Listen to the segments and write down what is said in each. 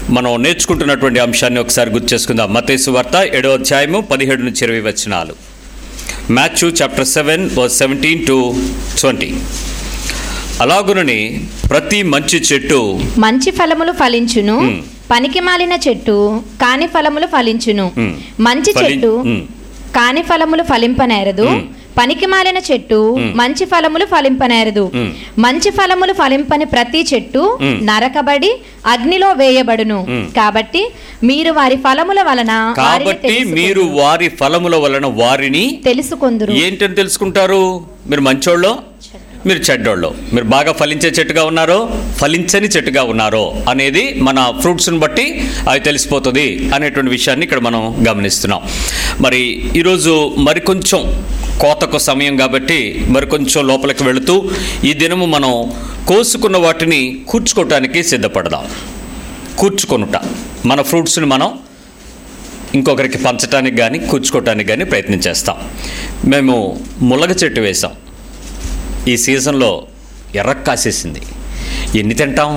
మనం నేర్చుకుంటున్నటువంటి అంశాన్ని ఒకసారి గుర్తు చేసుకుందాం మతేసు వార్త ఏడో అధ్యాయము పదిహేడు నుంచి ఇరవై వచనాలు Matthew chapter seven seventeen to twenty అలాగునని ప్రతి మంచి చెట్టు మంచి ఫలములు ఫలించును మ్. పనికి మాలిన చెట్టు కాని ఫలములు ఫలించును మ్. మంచి ఫలి- చెట్టు మ్. కాని ఫలములు ఫలింపనేరదు మ్. పనికి మాలిన చెట్టు మ్. మంచి ఫలములు ఫలింపనేరదు మ్. మంచి ఫలములు ఫలింపని ప్రతి చెట్టు మ్. నరకబడి అగ్నిలో వేయబడును మ్. కాబట్టి మీరు వారి ఫలముల వలన వారిని కాబట్టి తెలుసుకొందురు. మీరు వారి ఫలముల వలన వారిని తెలుసుకొందురు ఏంటని తెలుసుకుంటారు మీరు మంచోళ్ళో మీరు చెడ్డోళ్ళో మీరు బాగా ఫలించే చెట్టుగా ఉన్నారో ఫలించని చెట్టుగా ఉన్నారో అనేది మన ఫ్రూట్స్ని బట్టి అది తెలిసిపోతుంది అనేటువంటి విషయాన్ని ఇక్కడ మనం గమనిస్తున్నాం మరి ఈరోజు మరికొంచెం కోతకు సమయం కాబట్టి మరికొంచెం లోపలికి వెళుతూ ఈ దినము మనం కోసుకున్న వాటిని కూర్చుకోవటానికి సిద్ధపడదాం కూర్చుకొనుట మన ఫ్రూట్స్ని మనం ఇంకొకరికి పంచడానికి కానీ కూర్చుకోవటానికి కానీ ప్రయత్నం చేస్తాం మేము ములగ చెట్టు వేసాం ఈ సీజన్లో ఎర్ర కాసేసింది ఎన్ని తింటాం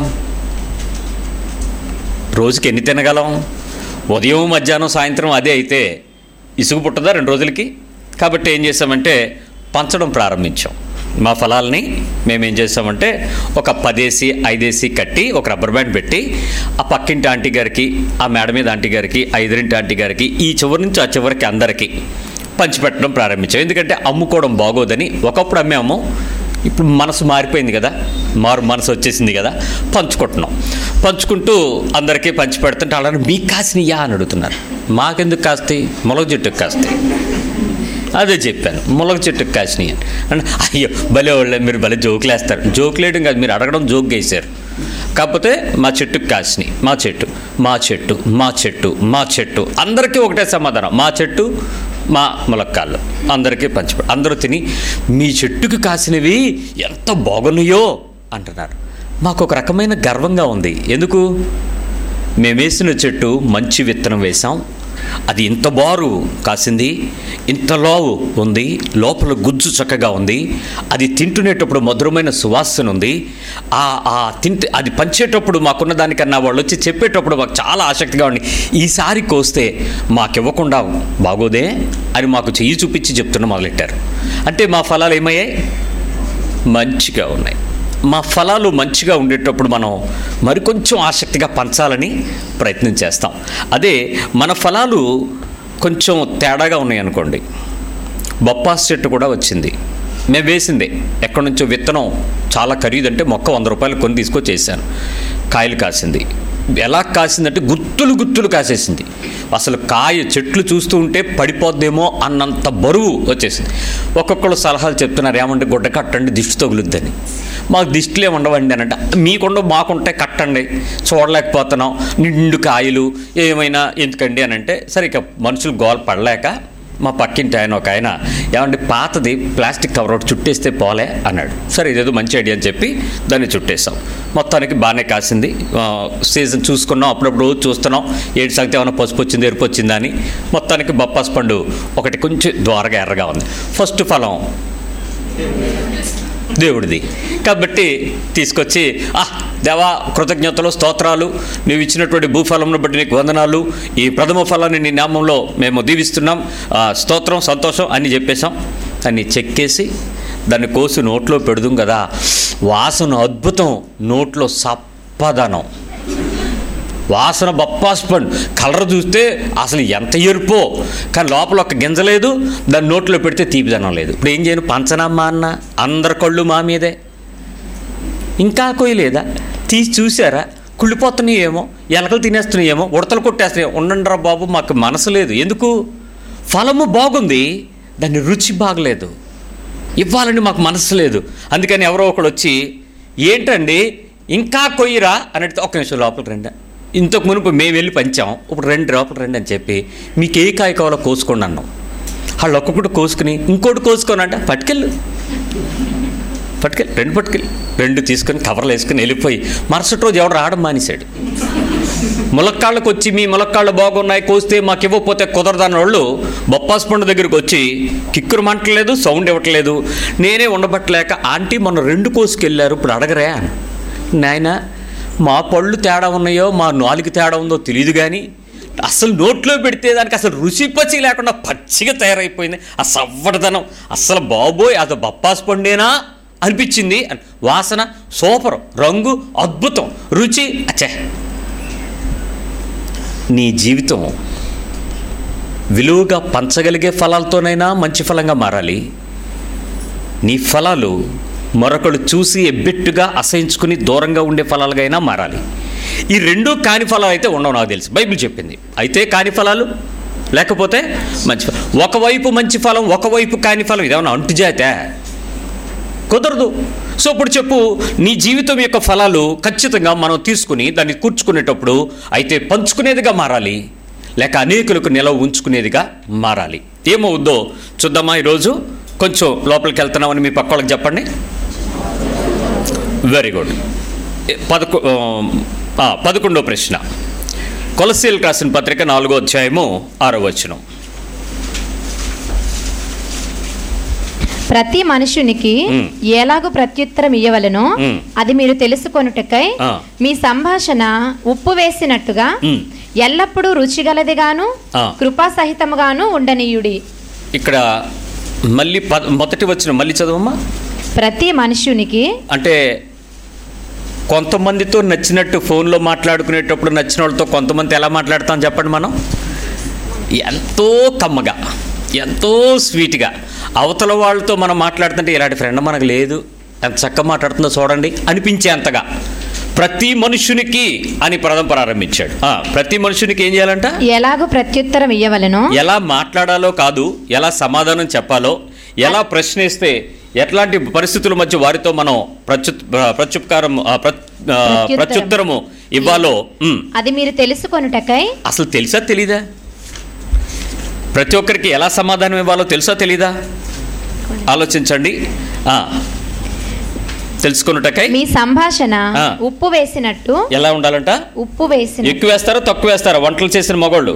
రోజుకి ఎన్ని తినగలం ఉదయం మధ్యాహ్నం సాయంత్రం అదే అయితే ఇసుగు పుట్టదా రెండు రోజులకి కాబట్టి ఏం చేసామంటే పంచడం ప్రారంభించాం మా ఫలాల్ని మేము ఏం చేసామంటే ఒక పదేసి ఐదేసి కట్టి ఒక రబ్బర్ బ్యాండ్ పెట్టి ఆ పక్కింటి ఆంటీ గారికి ఆ మేడ మీద ఆంటీ గారికి ఆ ఎదురింటి ఆంటీ గారికి ఈ చివరి నుంచి ఆ చివరికి అందరికీ పంచిపెట్టడం ప్రారంభించాం ఎందుకంటే అమ్ముకోవడం బాగోదని ఒకప్పుడు అమ్మాము ఇప్పుడు మనసు మారిపోయింది కదా మారు మనసు వచ్చేసింది కదా పంచుకుంటున్నాం పంచుకుంటూ అందరికీ పంచి పెడుతుంటే అలానే మీకు కాసినయా అని అడుగుతున్నారు మాకెందుకు కాస్తాయి మొలగ చెట్టుకు కాస్తాయి అదే చెప్పాను మొలగ చెట్టుకు కాసినాయి అని అంటే అయ్యో భలే వాళ్ళే మీరు భలే జోకులు వేస్తారు జోకులు వేయడం కాదు మీరు అడగడం జోక్ వేసారు కాకపోతే మా చెట్టుకు కాసినాయి మా చెట్టు మా చెట్టు మా చెట్టు మా చెట్టు అందరికీ ఒకటే సమాధానం మా చెట్టు మా ములక్కాళ్ళు అందరికీ పంచిపె అందరూ తిని మీ చెట్టుకు కాసినవి ఎంత బాగున్నాయో అంటున్నారు మాకు ఒక రకమైన గర్వంగా ఉంది ఎందుకు మేము వేసిన చెట్టు మంచి విత్తనం వేసాం అది ఇంత బారు కాసింది ఇంత లావు ఉంది లోపల గుజ్జు చక్కగా ఉంది అది తింటునేటప్పుడు మధురమైన సువాసన ఉంది ఆ ఆ తింటే అది పంచేటప్పుడు మాకున్న దానికన్నా వాళ్ళు వచ్చి చెప్పేటప్పుడు మాకు చాలా ఆసక్తిగా ఉంది ఈసారి కోస్తే మాకివ్వకుండా బాగోదే అని మాకు చెయ్యి చూపించి చెప్తున్న మొదలెట్టారు అంటే మా ఫలాలు ఏమయ్యాయి మంచిగా ఉన్నాయి మా ఫలాలు మంచిగా ఉండేటప్పుడు మనం మరికొంచెం ఆసక్తిగా పంచాలని ప్రయత్నం చేస్తాం అదే మన ఫలాలు కొంచెం తేడాగా ఉన్నాయి అనుకోండి బొప్పాస్ చెట్టు కూడా వచ్చింది మేము వేసిందే ఎక్కడి నుంచో విత్తనం చాలా ఖరీదంటే మొక్క వంద రూపాయలు కొని తీసుకొచ్చి చేశాను కాయలు కాసింది ఎలా కాసిందంటే గుత్తులు గుత్తులు కాసేసింది అసలు కాయ చెట్లు చూస్తూ ఉంటే పడిపోద్దేమో అన్నంత బరువు వచ్చేసింది ఒక్కొక్కరు సలహాలు చెప్తున్నారు ఏమంటే గుడ్డ కట్టండి దిష్టి తగులుద్దని మాకు దిష్టిలే ఉండవండి అని అంటే మీకుండ మాకుంటే కట్టండి చూడలేకపోతున్నాం నిండు కాయలు ఏమైనా ఎందుకండి అని అంటే సరే ఇక మనుషులు గోల పడలేక మా పక్కింటి ఆయన ఒక ఆయన ఏమంటే పాతది ప్లాస్టిక్ కవర్ ఒకటి చుట్టేస్తే పోలే అన్నాడు సరే ఇదేదో మంచి ఐడియా అని చెప్పి దాన్ని చుట్టేసాం మొత్తానికి బాగానే కాసింది ఆ, సీజన్ చూసుకున్నాం అప్పుడప్పుడు రోజు చూస్తున్నాం ఏడు సంగతి ఏమైనా పసుపు వచ్చింది ఎరుపు వచ్చిందా అని మొత్తానికి బొప్పాస్ పండు ఒకటి కొంచెం ద్వారగా ఎర్రగా ఉంది ఫస్ట్ ఫలం దేవుడిది కాబట్టి తీసుకొచ్చి ఆ దేవా కృతజ్ఞతలు స్తోత్రాలు నీవు ఇచ్చినటువంటి భూఫలమును బట్టి నీకు వందనాలు ఈ ప్రథమ ఫలాన్ని నీ నామంలో మేము దీవిస్తున్నాం ఆ, స్తోత్రం సంతోషం అని చెప్పేశాం దాన్ని చెక్కేసి దాన్ని కోసి నోట్లో పెడదాం కదా వాసన అద్భుతం నోట్లో సప్పదనం వాసన బొప్పాస్ పండు కలర్ చూస్తే అసలు ఎంత ఎరుపో కానీ లోపల ఒక గింజ లేదు దాన్ని నోట్లో పెడితే తీపిదనం లేదు ఇప్పుడు ఏం చేయను పంచనమ్మా అన్న అందరి కళ్ళు మా మీదే ఇంకా కొయ్యలేదా తీసి చూసారా కుళ్ళిపోతున్నాయేమో ఎలకలు తినేస్తున్నాయేమో ఉడతలు కొట్టేస్తున్నాయి ఉండండిరా బాబు మాకు మనసు లేదు ఎందుకు ఫలము బాగుంది దాని రుచి బాగలేదు ఇవ్వాలని మాకు మనసు లేదు అందుకని ఎవరో ఒకడు వచ్చి ఏంటండి ఇంకా కొయ్యరా అని అడిగితే ఒక్క నిమిషం లోపలికి రండి ఇంతకు మునుపు మేము వెళ్ళి పంచాం ఇప్పుడు రెండు లోపల రండి అని చెప్పి మీకు ఏ కాయ కావాలో కోసుకోండి అన్నాం వాళ్ళు ఒక్కొక్కటి కోసుకుని ఇంకోటి కోసుకొని అంటే పట్టుకెళ్ళు పట్టుకెళ్ళి రెండు పట్టుకెళ్ళి రెండు తీసుకొని కవర్లు వేసుకుని వెళ్ళిపోయి మరుసటి రోజు ఎవడు రావడం మానేశాడు ములక్కాళ్ళకు వచ్చి మీ ములక్కాళ్ళు బాగున్నాయి కోస్తే మాకు ఇవ్వకపోతే కుదరదన్న వాళ్ళు బొప్పాస్ పండు దగ్గరికి వచ్చి కిక్కురు మంటలేదు సౌండ్ ఇవ్వట్లేదు నేనే ఉండబట్టలేక ఆంటీ మొన్న రెండు కోసుకెళ్ళారు ఇప్పుడు అడగరే అని నాయన మా పళ్ళు తేడా ఉన్నాయో మా నాలుగు తేడా ఉందో తెలియదు కానీ అసలు నోట్లో పెడితే దానికి అసలు రుచి పచ్చి లేకుండా పచ్చిగా తయారైపోయింది ఆ సవ్వడదనం అసలు బాబోయ్ అది బప్పాస్ పండేనా అనిపించింది అని వాసన సూపర్ రంగు అద్భుతం రుచి అచ్చే నీ జీవితం విలువగా పంచగలిగే ఫలాలతోనైనా మంచి ఫలంగా మారాలి నీ ఫలాలు మరొకడు చూసి ఎబ్బెట్టుగా అసహించుకుని దూరంగా ఉండే ఫలాలుగా అయినా మారాలి ఈ రెండు కాని ఫలాలు అయితే ఉండవు నాకు తెలుసు బైబిల్ చెప్పింది అయితే కాని ఫలాలు లేకపోతే మంచి ఫలం ఒకవైపు మంచి ఫలం ఒకవైపు కాని ఫలం ఇదేమన్నా అంటుజాతే కుదరదు సో ఇప్పుడు చెప్పు నీ జీవితం యొక్క ఫలాలు ఖచ్చితంగా మనం తీసుకుని దాన్ని కూర్చుకునేటప్పుడు అయితే పంచుకునేదిగా మారాలి లేక అనేకులకు నిలవ ఉంచుకునేదిగా మారాలి ఏమవుద్దో చూద్దామా ఈరోజు కొంచెం లోపలికి వెళ్తున్నామని మీ పక్క వాళ్ళకి చెప్పండి వెరీ గుడ్ పదకొ ఆ, పదకొండో ప్రశ్న కొలసీలకు రాసిన పత్రిక నాలుగో అధ్యాయము ఆరో వచనం ప్రతి మనుషునికి మ్. ఎలాగూ ప్రత్యుత్తరం ఇయ్యవలనో మ్. అది మీరు తెలుసుకొనుటకై ఆ. మీ సంభాషణ ఉప్పు వేసినట్టుగా మ్. ఎల్లప్పుడూ రుచిగలదిగాను ఆ. కృపా సహితముగాను ఉండనీయుడి ఇక్కడ మళ్ళీ పద మొదటి వచ్చిన మళ్ళీ చదవమ్మా ప్రతి మనుష్యునికి అంటే కొంతమందితో నచ్చినట్టు ఫోన్లో మాట్లాడుకునేటప్పుడు నచ్చిన వాళ్ళతో కొంతమంది ఎలా మాట్లాడతాం చెప్పండి మనం ఎంతో కమ్మగా ఎంతో స్వీట్గా అవతల వాళ్ళతో మనం మాట్లాడుతుంటే ఇలాంటి ఫ్రెండ్ మనకు లేదు ఎంత చక్కగా మాట్లాడుతుందో చూడండి అనిపించేంతగా ప్రతి మనుషునికి అని పదం ప్రారంభించాడు ఆ, ప్రతి మనుషునికి ఏం చేయాలంట ఎలాగూ ప్రత్యుత్తరం ఇయ్యవలనో ఎలా మాట్లాడాలో కాదు ఎలా సమాధానం చెప్పాలో ఎలా ప్రశ్నిస్తే ఎట్లాంటి పరిస్థితుల మధ్య వారితో మనం ప్రత్యు ప్రత్యుపకారం ఆ, ప్ర- ఆ, ప్రత్యుత్తరం. ప్రత్యుత్తరము ఇవ్వాలో ఉమ్, అది మీరు తెలుసుకొనుటకై అసలు తెలుసా తెలీదా ప్రతి ఒక్కరికి ఎలా సమాధానం ఇవ్వాలో తెలుసా తెలీదా ఆలోచించండి ఆ, తెలుసుకున్నటకై మీ సంభాషణ ఆ. ఉప్పు వేసినట్టు ఎలా ఉండాలంట ఉప్పు వేసిన ఎక్కువ వేస్తారా తక్కువ వేస్తారా వంటలు చేసిన మగోళ్ళు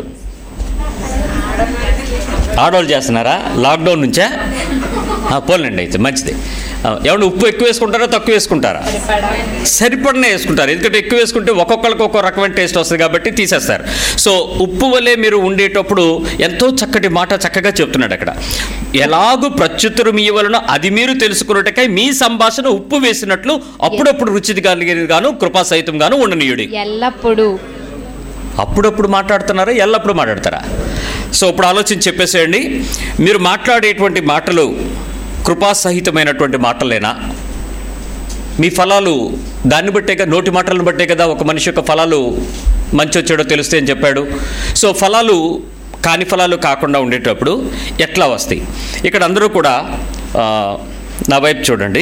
ఆడవాళ్ళు చేస్తున్నారా లాక్డౌన్ నుంచా ఆ, పోలేండి అయితే మంచిది ఆ, ఏమన్నా ఉప్పు ఎక్కువ వేసుకుంటారా తక్కువ వేసుకుంటారా సరిపడనే వేసుకుంటారు ఎందుకంటే ఎక్కువ వేసుకుంటే ఒక్కొక్కరికి ఒక్కో రకమైన టేస్ట్ వస్తుంది కాబట్టి తీసేస్తారు సో ఉప్పు వలె మీరు ఉండేటప్పుడు ఎంతో చక్కటి మాట చక్కగా చెప్తున్నాడు అక్కడ ఎలాగూ ప్రత్యుత్తరం ఇవ్వలనో అది మీరు తెలుసుకున్నట్టుకై మీ సంభాషణ ఉప్పు వేసినట్లు అప్పుడప్పుడు రుచిది కలిగేది గాను కృపా సహితం గాను ఉండనీయుడి ఎల్లప్పుడూ అప్పుడప్పుడు మాట్లాడుతున్నారా ఎల్లప్పుడు మాట్లాడతారా సో ఇప్పుడు ఆలోచించి చెప్పేసేయండి మీరు మాట్లాడేటువంటి మాటలు కృపాసహితమైనటువంటి మాటలేనా మీ ఫలాలు దాన్ని బట్టే కదా నోటి మాటలను బట్టే కదా ఒక మనిషి యొక్క ఫలాలు మంచి వచ్చాడో తెలుస్తే అని చెప్పాడు సో ఫలాలు కాని ఫలాలు కాకుండా ఉండేటప్పుడు ఎట్లా వస్తాయి ఇక్కడ అందరూ కూడా ఆ, నా వైపు చూడండి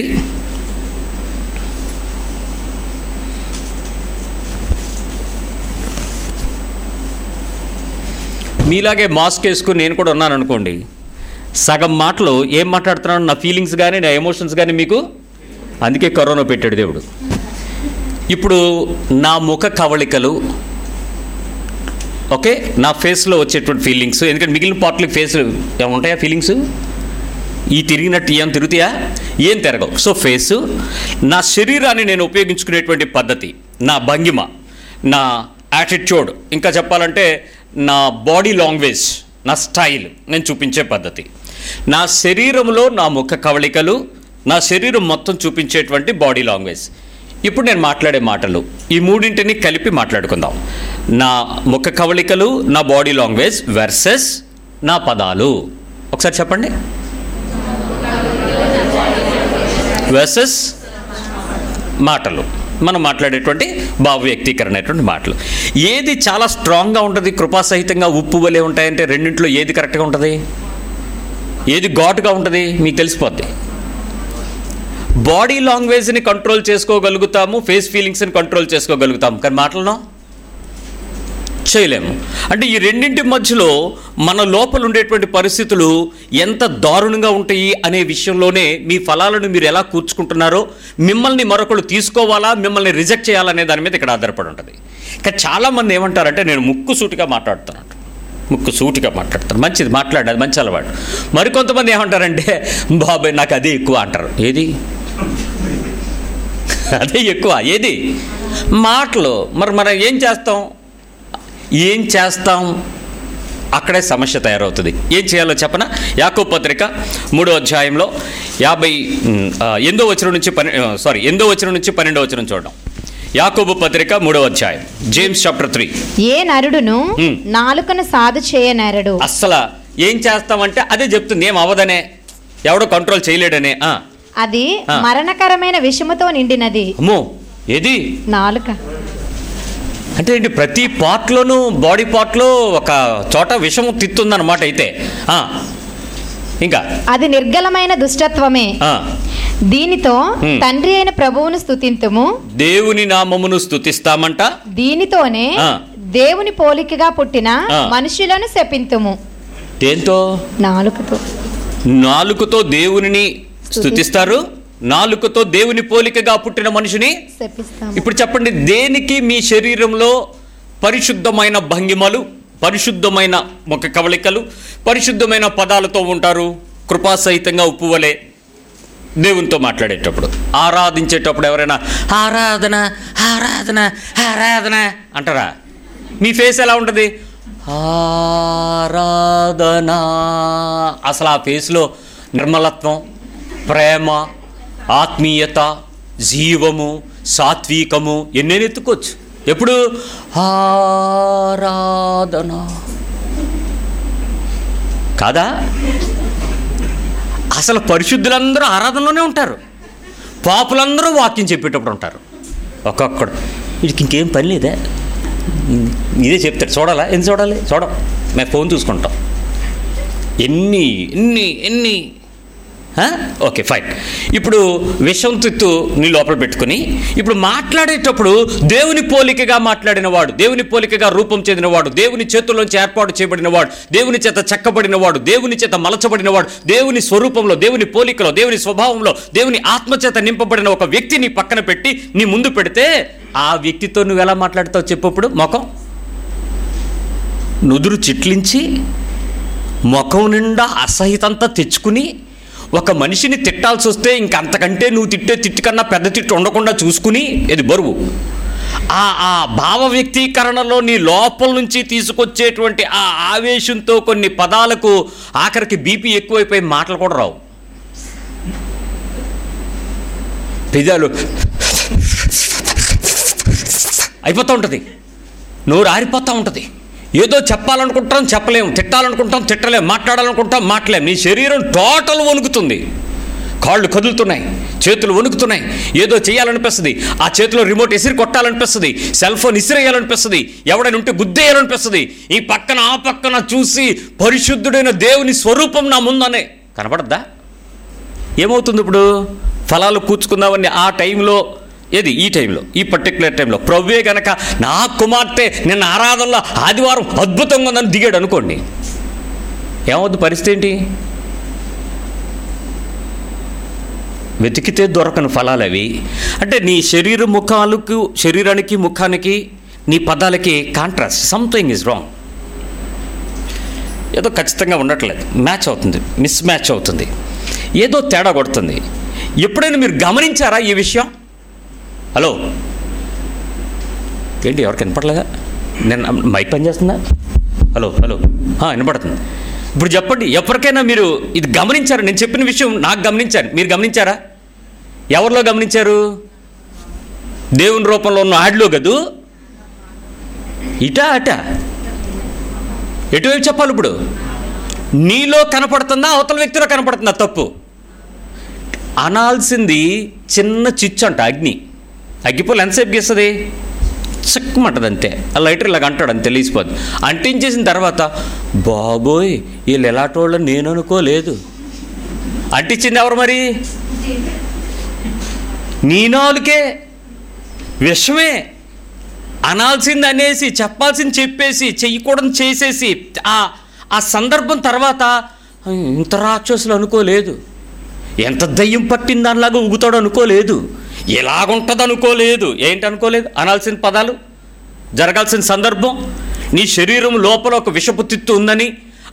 మీలాగే మాస్క్ వేసుకుని నేను కూడా ఉన్నాను అనుకోండి సగం మాటలు ఏం మాట్లాడుతున్నాను నా ఫీలింగ్స్ కానీ నా ఎమోషన్స్ కానీ మీకు అందుకే కరోనా పెట్టాడు దేవుడు ఇప్పుడు నా ముఖ కవళికలు ఓకే నా ఫేస్లో వచ్చేటువంటి ఫీలింగ్స్ ఎందుకంటే మిగిలిన పార్ట్లకి ఫేస్ ఉంటాయా ఫీలింగ్స్ ఈ తిరిగినట్టు ఏం తిరుగుతాయా ఏం తిరగవు సో ఫేసు నా శరీరాన్ని నేను ఉపయోగించుకునేటువంటి పద్ధతి నా భంగిమ నా యాటిట్యూడ్ ఇంకా చెప్పాలంటే నా బాడీ లాంగ్వేజ్ నా స్టైల్ నేను చూపించే పద్ధతి నా శరీరంలో నా ముఖ కవళికలు నా శరీరం మొత్తం చూపించేటువంటి బాడీ లాంగ్వేజ్ ఇప్పుడు నేను మాట్లాడే మాటలు ఈ మూడింటిని కలిపి మాట్లాడుకుందాం నా ముఖ కవళికలు నా బాడీ లాంగ్వేజ్ వెర్సెస్ నా పదాలు ఒకసారి చెప్పండి వెర్సెస్ మాటలు మనం మాట్లాడేటువంటి భావ వ్యక్తీకరణ అనేటువంటి మాటలు ఏది చాలా స్ట్రాంగ్గా ఉంటుంది కృపాసహితంగా ఉప్పు వలె ఉంటాయంటే రెండింటిలో ఏది కరెక్ట్గా ఉంటుంది ఏది ఘాటుగా ఉంటుంది మీకు తెలిసిపోద్ది బాడీ లాంగ్వేజ్ని కంట్రోల్ చేసుకోగలుగుతాము ఫేస్ ఫీలింగ్స్ని కంట్రోల్ చేసుకోగలుగుతాము కానీ మాటలను చేయలేము అంటే ఈ రెండింటి మధ్యలో మన లోపల ఉండేటువంటి పరిస్థితులు ఎంత దారుణంగా ఉంటాయి అనే విషయంలోనే మీ ఫలాలను మీరు ఎలా కూర్చుకుంటున్నారో మిమ్మల్ని మరొకరు తీసుకోవాలా మిమ్మల్ని రిజెక్ట్ చేయాలనే దాని మీద ఇక్కడ ఆధారపడి ఉంటుంది కానీ చాలామంది ఏమంటారంటే నేను ముక్కు సూటిగా మాట్లాడుతున్నాను ముక్కు సూటిగా మాట్లాడతారు మంచిది మాట్లాడేది మంచి అలవాటు మరికొంతమంది ఏమంటారంటే బాబాయ్ నాకు అదే ఎక్కువ అంటారు ఏది అదే ఎక్కువ ఏది మాటలు మరి మనం ఏం చేస్తాం ఏం చేస్తాం అక్కడే సమస్య తయారవుతుంది ఏం చేయాలో చెప్పనా యాకో పత్రిక మూడో అధ్యాయంలో యాభై ఉమ్, ఆ, ఎనిమిదో వచనం నుంచి పన్నె ఆ, సారీ ఎనిమిదో వచనం నుంచి పన్నెండో వచనం చూడడం యాకోబు పత్రిక మూడో అధ్యాయం జేమ్స్ చాప్టర్ త్రీ ఏ నరుడును హ్మ్. నాలుకను సాధు చేయనరడు అస్సలు ఏం చేస్తామంటే అదే చెప్తుంది ఏం అవదనే ఎవడో కంట్రోల్ చేయలేడనే ఆ, అది ఆ. మరణకరమైన విషముతో నిండినది అమ్మో ఏది నాలుక అంటే ఏంటి ప్రతి పార్ట్లోనూ బాడీ పార్ట్లో ఒక చోట విషము తిత్తుందన్నమాట అయితే ఆ, ఇంకా అది నిర్గలమైన దుష్టత్వమే ఆ, దీనితో హ్మ్. తండ్రి అయిన ప్రభువును స్తుతింతుము దేవుని నామమును స్తుతిస్తామంట దీనితోనే ఆ. దేవుని పోలికగా పుట్టిన ఆ. మనుషులను శపింతుము దేంతో నాలుకతో నాలుకతో దేవునిని స్తుతిస్తారు నాలుకతో దేవుని పోలికగా పుట్టిన మనిషిని శపిస్తాము ఇప్పుడు చెప్పండి దేనికి మీ శరీరంలో పరిశుద్ధమైన భంగిమలు పరిశుద్ధమైన ముఖ కవళికలు పరిశుద్ధమైన పదాలతో ఉంటారు కృపాసహితంగా ఉప్పు వలె దేవునితో మాట్లాడేటప్పుడు ఆరాధించేటప్పుడు ఎవరైనా ఆరాధన ఆరాధన ఆరాధన అంటారా మీ ఫేస్ ఎలా ఉంటుంది ఆరాధన అసలు ఆ ఫేస్లో నిర్మలత్వం ప్రేమ ఆత్మీయత జీవము సాత్వికము ఎన్నేని ఎత్తుకోవచ్చు ఎప్పుడు ఆరాధన కాదా అసలు పరిశుద్ధులందరూ ఆరాధనలోనే ఉంటారు పాపులందరూ వాక్యం చెప్పేటప్పుడు ఉంటారు ఒక్కొక్కడు వీడికి ఇంకేం పని లేదే ఇదే చెప్తాడు చూడాలా ఎందుకు చూడాలి చూడం మేము ఫోన్ చూసుకుంటాం ఎన్ని ఎన్ని ఎన్ని ఆ? ఓకే ఫైన్ ఇప్పుడు విషం తిత్తు నీ లోపల పెట్టుకుని ఇప్పుడు మాట్లాడేటప్పుడు దేవుని పోలికగా మాట్లాడినవాడు దేవుని పోలికగా రూపం చెందినవాడు దేవుని చేతుల్లోంచి ఏర్పాటు చేయబడినవాడు దేవుని చేత చెక్కబడినవాడు దేవుని చేత మలచబడినవాడు దేవుని స్వరూపంలో దేవుని పోలికలో దేవుని స్వభావంలో దేవుని ఆత్మచేత నింపబడిన ఒక వ్యక్తిని పక్కన పెట్టి నీ ముందు పెడితే ఆ వ్యక్తితో నువ్వు ఎలా మాట్లాడతావు చెప్పప్పుడు ముఖం నుదురు చిట్లించి ముఖం నిండా అసహితంతా తెచ్చుకుని ఒక మనిషిని తిట్టాల్సి వస్తే ఇంకంతకంటే నువ్వు తిట్టే తిట్టు కన్నా పెద్ద తిట్టు ఉండకుండా చూసుకుని ఇది బరువు ఆ ఆ భావ వ్యక్తీకరణలో నీ లోపల నుంచి తీసుకొచ్చేటువంటి ఆ ఆవేశంతో కొన్ని పదాలకు ఆఖరికి బీపీ ఎక్కువైపోయి మాటలు కూడా రావు పెదాలు అయిపోతూ ఉంటుంది నోరు ఆరిపోతూ ఉంటుంది ఏదో చెప్పాలనుకుంటాం చెప్పలేం తిట్టాలనుకుంటాం తిట్టలేం మాట్లాడాలనుకుంటాం మాట్లాడలేం నీ శరీరం టోటల్ వణుకుతుంది కాళ్ళు కదులుతున్నాయి చేతులు వణుకుతున్నాయి ఏదో చేయాలనిపిస్తుంది ఆ చేతిలో రిమోట్ ఇసిరి కొట్టాలనిపిస్తుంది సెల్ ఫోన్ ఇసిరేయాలనిపిస్తుంది ఎవడైనా ఉంటే గుద్దేయాలనిపిస్తుంది ఈ పక్కన ఆ పక్కన చూసి పరిశుద్ధుడైన దేవుని స్వరూపం నా ముందనే కనపడద్దా ఏమవుతుంది ఇప్పుడు ఫలాలు కూర్చుకుందామని ఆ టైంలో ఏది ఈ టైంలో ఈ పర్టికులర్ టైంలో ప్రవ్వే గనక నా కుమార్తె నిన్న ఆరాధనలో ఆదివారం అద్భుతంగా ఉందని దిగాడు అనుకోండి ఏమవుద్ది పరిస్థితి ఏంటి వెతికితే దొరకని ఫలాలు అవి అంటే నీ శరీర ముఖాలకు శరీరానికి ముఖానికి నీ పదాలకి కాంట్రాస్ట్ సంథింగ్ ఇస్ రాంగ్ ఏదో ఖచ్చితంగా ఉండట్లేదు మ్యాచ్ అవుతుంది మిస్ మ్యాచ్ అవుతుంది ఏదో తేడా కొడుతుంది ఎప్పుడైనా మీరు గమనించారా ఈ విషయం హలో ఏంటి ఎవరికి వినపడలేదా నేను మైక్ పని చేస్తుందా హలో హలో ఆ, వినపడుతుంది ఇప్పుడు చెప్పండి ఎవరికైనా మీరు ఇది గమనించారా నేను చెప్పిన విషయం నాకు గమనించాను మీరు గమనించారా ఎవరిలో గమనించారు దేవుని రూపంలో ఉన్న ఆడిలో కదూ ఇటా అటా ఎటువైపు చెప్పాలి ఇప్పుడు నీలో కనపడుతుందా అవతల వ్యక్తిలో కనపడుతుందా తప్పు అనాల్సింది చిన్న చిచ్చు అంట అగ్ని అగ్గిపోలు ఎంతసేపు గీస్తుంది చిక్కమంటది అంతే ఆ లైటర్ ఇలాగ అంటాడు అని తెలిసిపోద్ది అంటించేసిన తర్వాత బాబోయ్ వీళ్ళు ఎలాంటోళ్ళు నేను అనుకోలేదు అంటించింది ఎవరు మరి నీ నాలుకే విషమే అనాల్సింది అనేసి చెప్పాల్సింది చెప్పేసి చెయ్యకూడదు చేసేసి ఆ ఆ సందర్భం తర్వాత ఇంత రాక్షసులు అనుకోలేదు ఎంత దయ్యం పట్టిన దానిలాగా ఊగుతాడు అనుకోలేదు ఎలాగుంటుంది అనుకోలేదు ఏంటి అనుకోలేదు అనాల్సిన పదాలు జరగాల్సిన సందర్భం నీ శరీరం లోపల ఒక విషపు తిత్తు ఉందని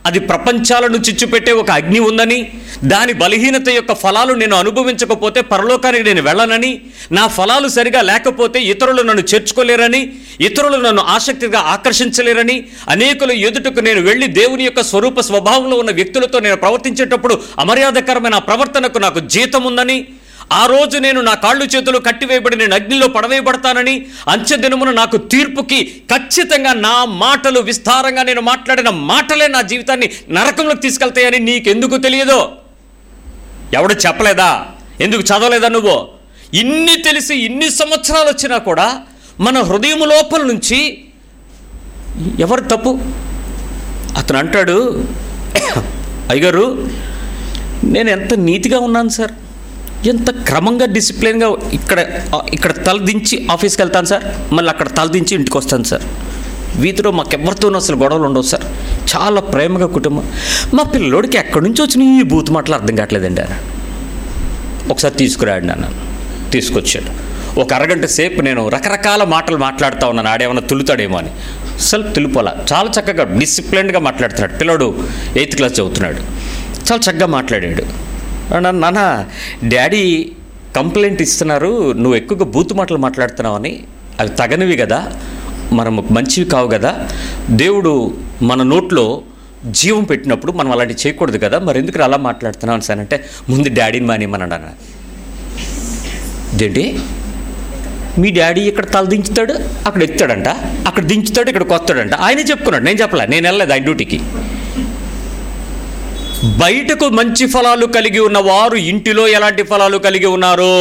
అది ప్రపంచాలను చిచ్చుపెట్టే ఒక అగ్ని ఉందని దాని బలహీనత యొక్క ఫలాలు నేను అనుభవించకపోతే పరలోకానికి నేను వెళ్ళనని నా ఫలాలు సరిగా లేకపోతే ఇతరులు నన్ను చేర్చుకోలేరని ఇతరులు నన్ను ఆసక్తిగా ఆకర్షించలేరని అనేకులు ఎదుటకు నేను వెళ్ళి దేవుని యొక్క స్వరూప స్వభావంలో ఉన్న వ్యక్తులతో నేను ప్రవర్తించేటప్పుడు అమర్యాదకరమైన ఆ ప్రవర్తనకు నాకు జీతం ఉందని ఆ రోజు నేను నా కాళ్ళు చేతులు కట్టివేయబడి నేను అగ్నిలో పడవేయబడతానని అంచె దినమున నాకు తీర్పుకి ఖచ్చితంగా నా మాటలు విస్తారంగా నేను మాట్లాడిన మాటలే నా జీవితాన్ని నరకంలోకి తీసుకెళ్తాయని నీకెందుకు తెలియదో ఎవడు చెప్పలేదా ఎందుకు చదవలేదా నువ్వు ఇన్ని తెలిసి ఇన్ని సంవత్సరాలు వచ్చినా కూడా మన హృదయం లోపల నుంచి ఎవరు తప్పు అతను అంటాడు అయ్యగారు నేను ఎంత నీతిగా ఉన్నాను సార్ ఎంత క్రమంగా డిసిప్లిన్గా ఇక్కడ ఇక్కడ తలదించి ఆఫీస్కి వెళ్తాను సార్ మళ్ళీ అక్కడ తలదించి ఇంటికి వస్తాను సార్ వీధిలో మాకెవరితోనూ అసలు గొడవలు ఉండవు సార్ చాలా ప్రేమగా కుటుంబం మా పిల్లోడికి ఎక్కడి నుంచి వచ్చిన ఈ బూత్ మాటలు అర్థం కావట్లేదండి ఆయన ఒకసారి తీసుకురాండి అన్న తీసుకొచ్చాడు ఒక అరగంట సేపు నేను రకరకాల మాటలు మాట్లాడుతూ ఉన్నాను ఆడేమన్నా తులుతాడేమో అని అసలు తులుపోలా చాలా చక్కగా డిసిప్లిన్డ్గా మాట్లాడుతున్నాడు పిల్లోడు ఎయిత్ క్లాస్ చదువుతున్నాడు చాలా చక్కగా మాట్లాడాడు అన్నా, నాన్న డాడీ కంప్లైంట్ ఇస్తున్నారు నువ్వు ఎక్కువగా బూతు మాటలు మాట్లాడుతున్నావని అవి తగనివి కదా మనం మంచివి కావు కదా దేవుడు మన నోట్లో జీవం పెట్టినప్పుడు మనం అలాంటివి చేయకూడదు కదా మరి ఎందుకు అలా మాట్లాడుతున్నావు అని సార్ అంటే ముందు డాడీని మానేమన్నాడు అన్న ఇదేంటి మీ డాడీ ఇక్కడ తల దించుతాడు అక్కడ ఎత్తాడంట అక్కడ దించుతాడు ఇక్కడ కొత్తాడంట ఆయనే చెప్పుకున్నాడు నేను చెప్పలే నేను వెళ్ళలేదు ఆయన డ్యూటీకి బయటకు మంచి ఫలాలు కలిగి ఉన్న వారు ఇంటిలో ఎలాంటి ఫలాలు కలిగి ఉన్నారు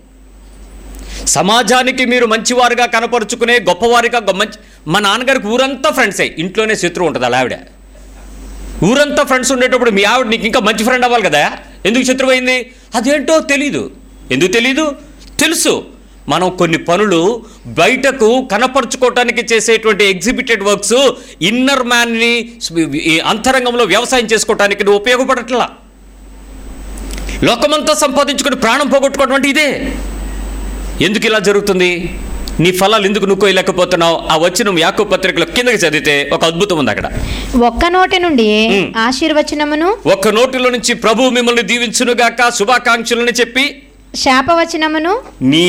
సమాజానికి మీరు మంచివారుగా కనపరుచుకునే గొప్పవారిగా గొ- మంచి మా నాన్నగారికి ఊరంతా ఫ్రెండ్సే ఇంట్లోనే శత్రువు ఉంటుంది అలా ఆవిడ ఊరంతా ఫ్రెండ్స్ ఉండేటప్పుడు మీ ఆవిడ నీకు ఇంకా మంచి ఫ్రెండ్ అవ్వాలి కదా ఎందుకు శత్రువు అయింది అదేంటో తెలీదు ఎందుకు తెలీదు తెలుసు మనం కొన్ని పనులు బయటకు కనపరుచుకోవటానికి చేసేటువంటి ఎగ్జిబిటెడ్ వర్క్స్ ఇన్నర్ మ్యాన్ని ఈ అంతరంగంలో వ్యవసాయం చేసుకోవటానికి నువ్వు ఉపయోగపడట్లా లోకమంతా సంపాదించుకుని ప్రాణం పోగొట్టుకోవడం అంటే ఇదే ఎందుకు ఇలా జరుగుతుంది నీ ఫలాలు ఎందుకు నువ్వు కోయలేకపోతున్నావు ఆ వచ్చి నువ్వు యాకో పత్రికలో కిందకి చదివితే ఒక అద్భుతం ఉంది అక్కడ ఒక్క నోటి నుండి ఉమ్. ఆశీర్వచనమును ఒక్క నోటిలో నుంచి ప్రభు మిమ్మల్ని దీవించునుగాక శుభాకాంక్షలని చెప్పి శాపవచనమును నీ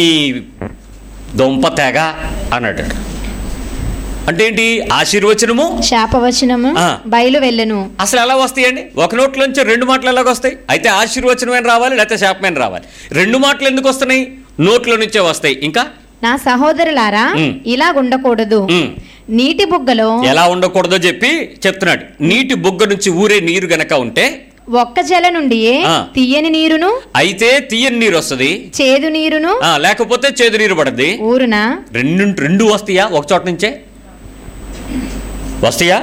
దొంప తెగ అన్నాడు అంటే ఏంటి ఆశీర్వచనము శాపవచనము ఆ. బయలు వెళ్ళను అసలు ఎలా వస్తాయండి ఒక నోట్లోంచి రెండు మాటలు ఎలాగ వస్తాయి అయితే ఆశీర్వచనమైన రావాలి లేకపోతే శాపమైన రావాలి రెండు మాటలు ఎందుకు వస్తున్నాయి నోట్లో నుంచే వస్తాయి ఇంకా నా సహోదరులారా ఉమ్. ఇలా ఉండకూడదు ఉమ్. నీటి బుగ్గలో ఎలా ఉండకూడదో చెప్పి చెప్తున్నాడు నీటి బుగ్గ నుంచి ఊరే నీరు గనక ఉంటే ఒక్క జల నుండి ఆ. తీయని నీరును అయితే తీయని నీరు వస్తుంది చేదు నీరును ఆ, లేకపోతే చేదు నీరు పడద్ది ఊరున రెండు రెండు వస్తాయా ఒక చోట నుంచే వస్తాయా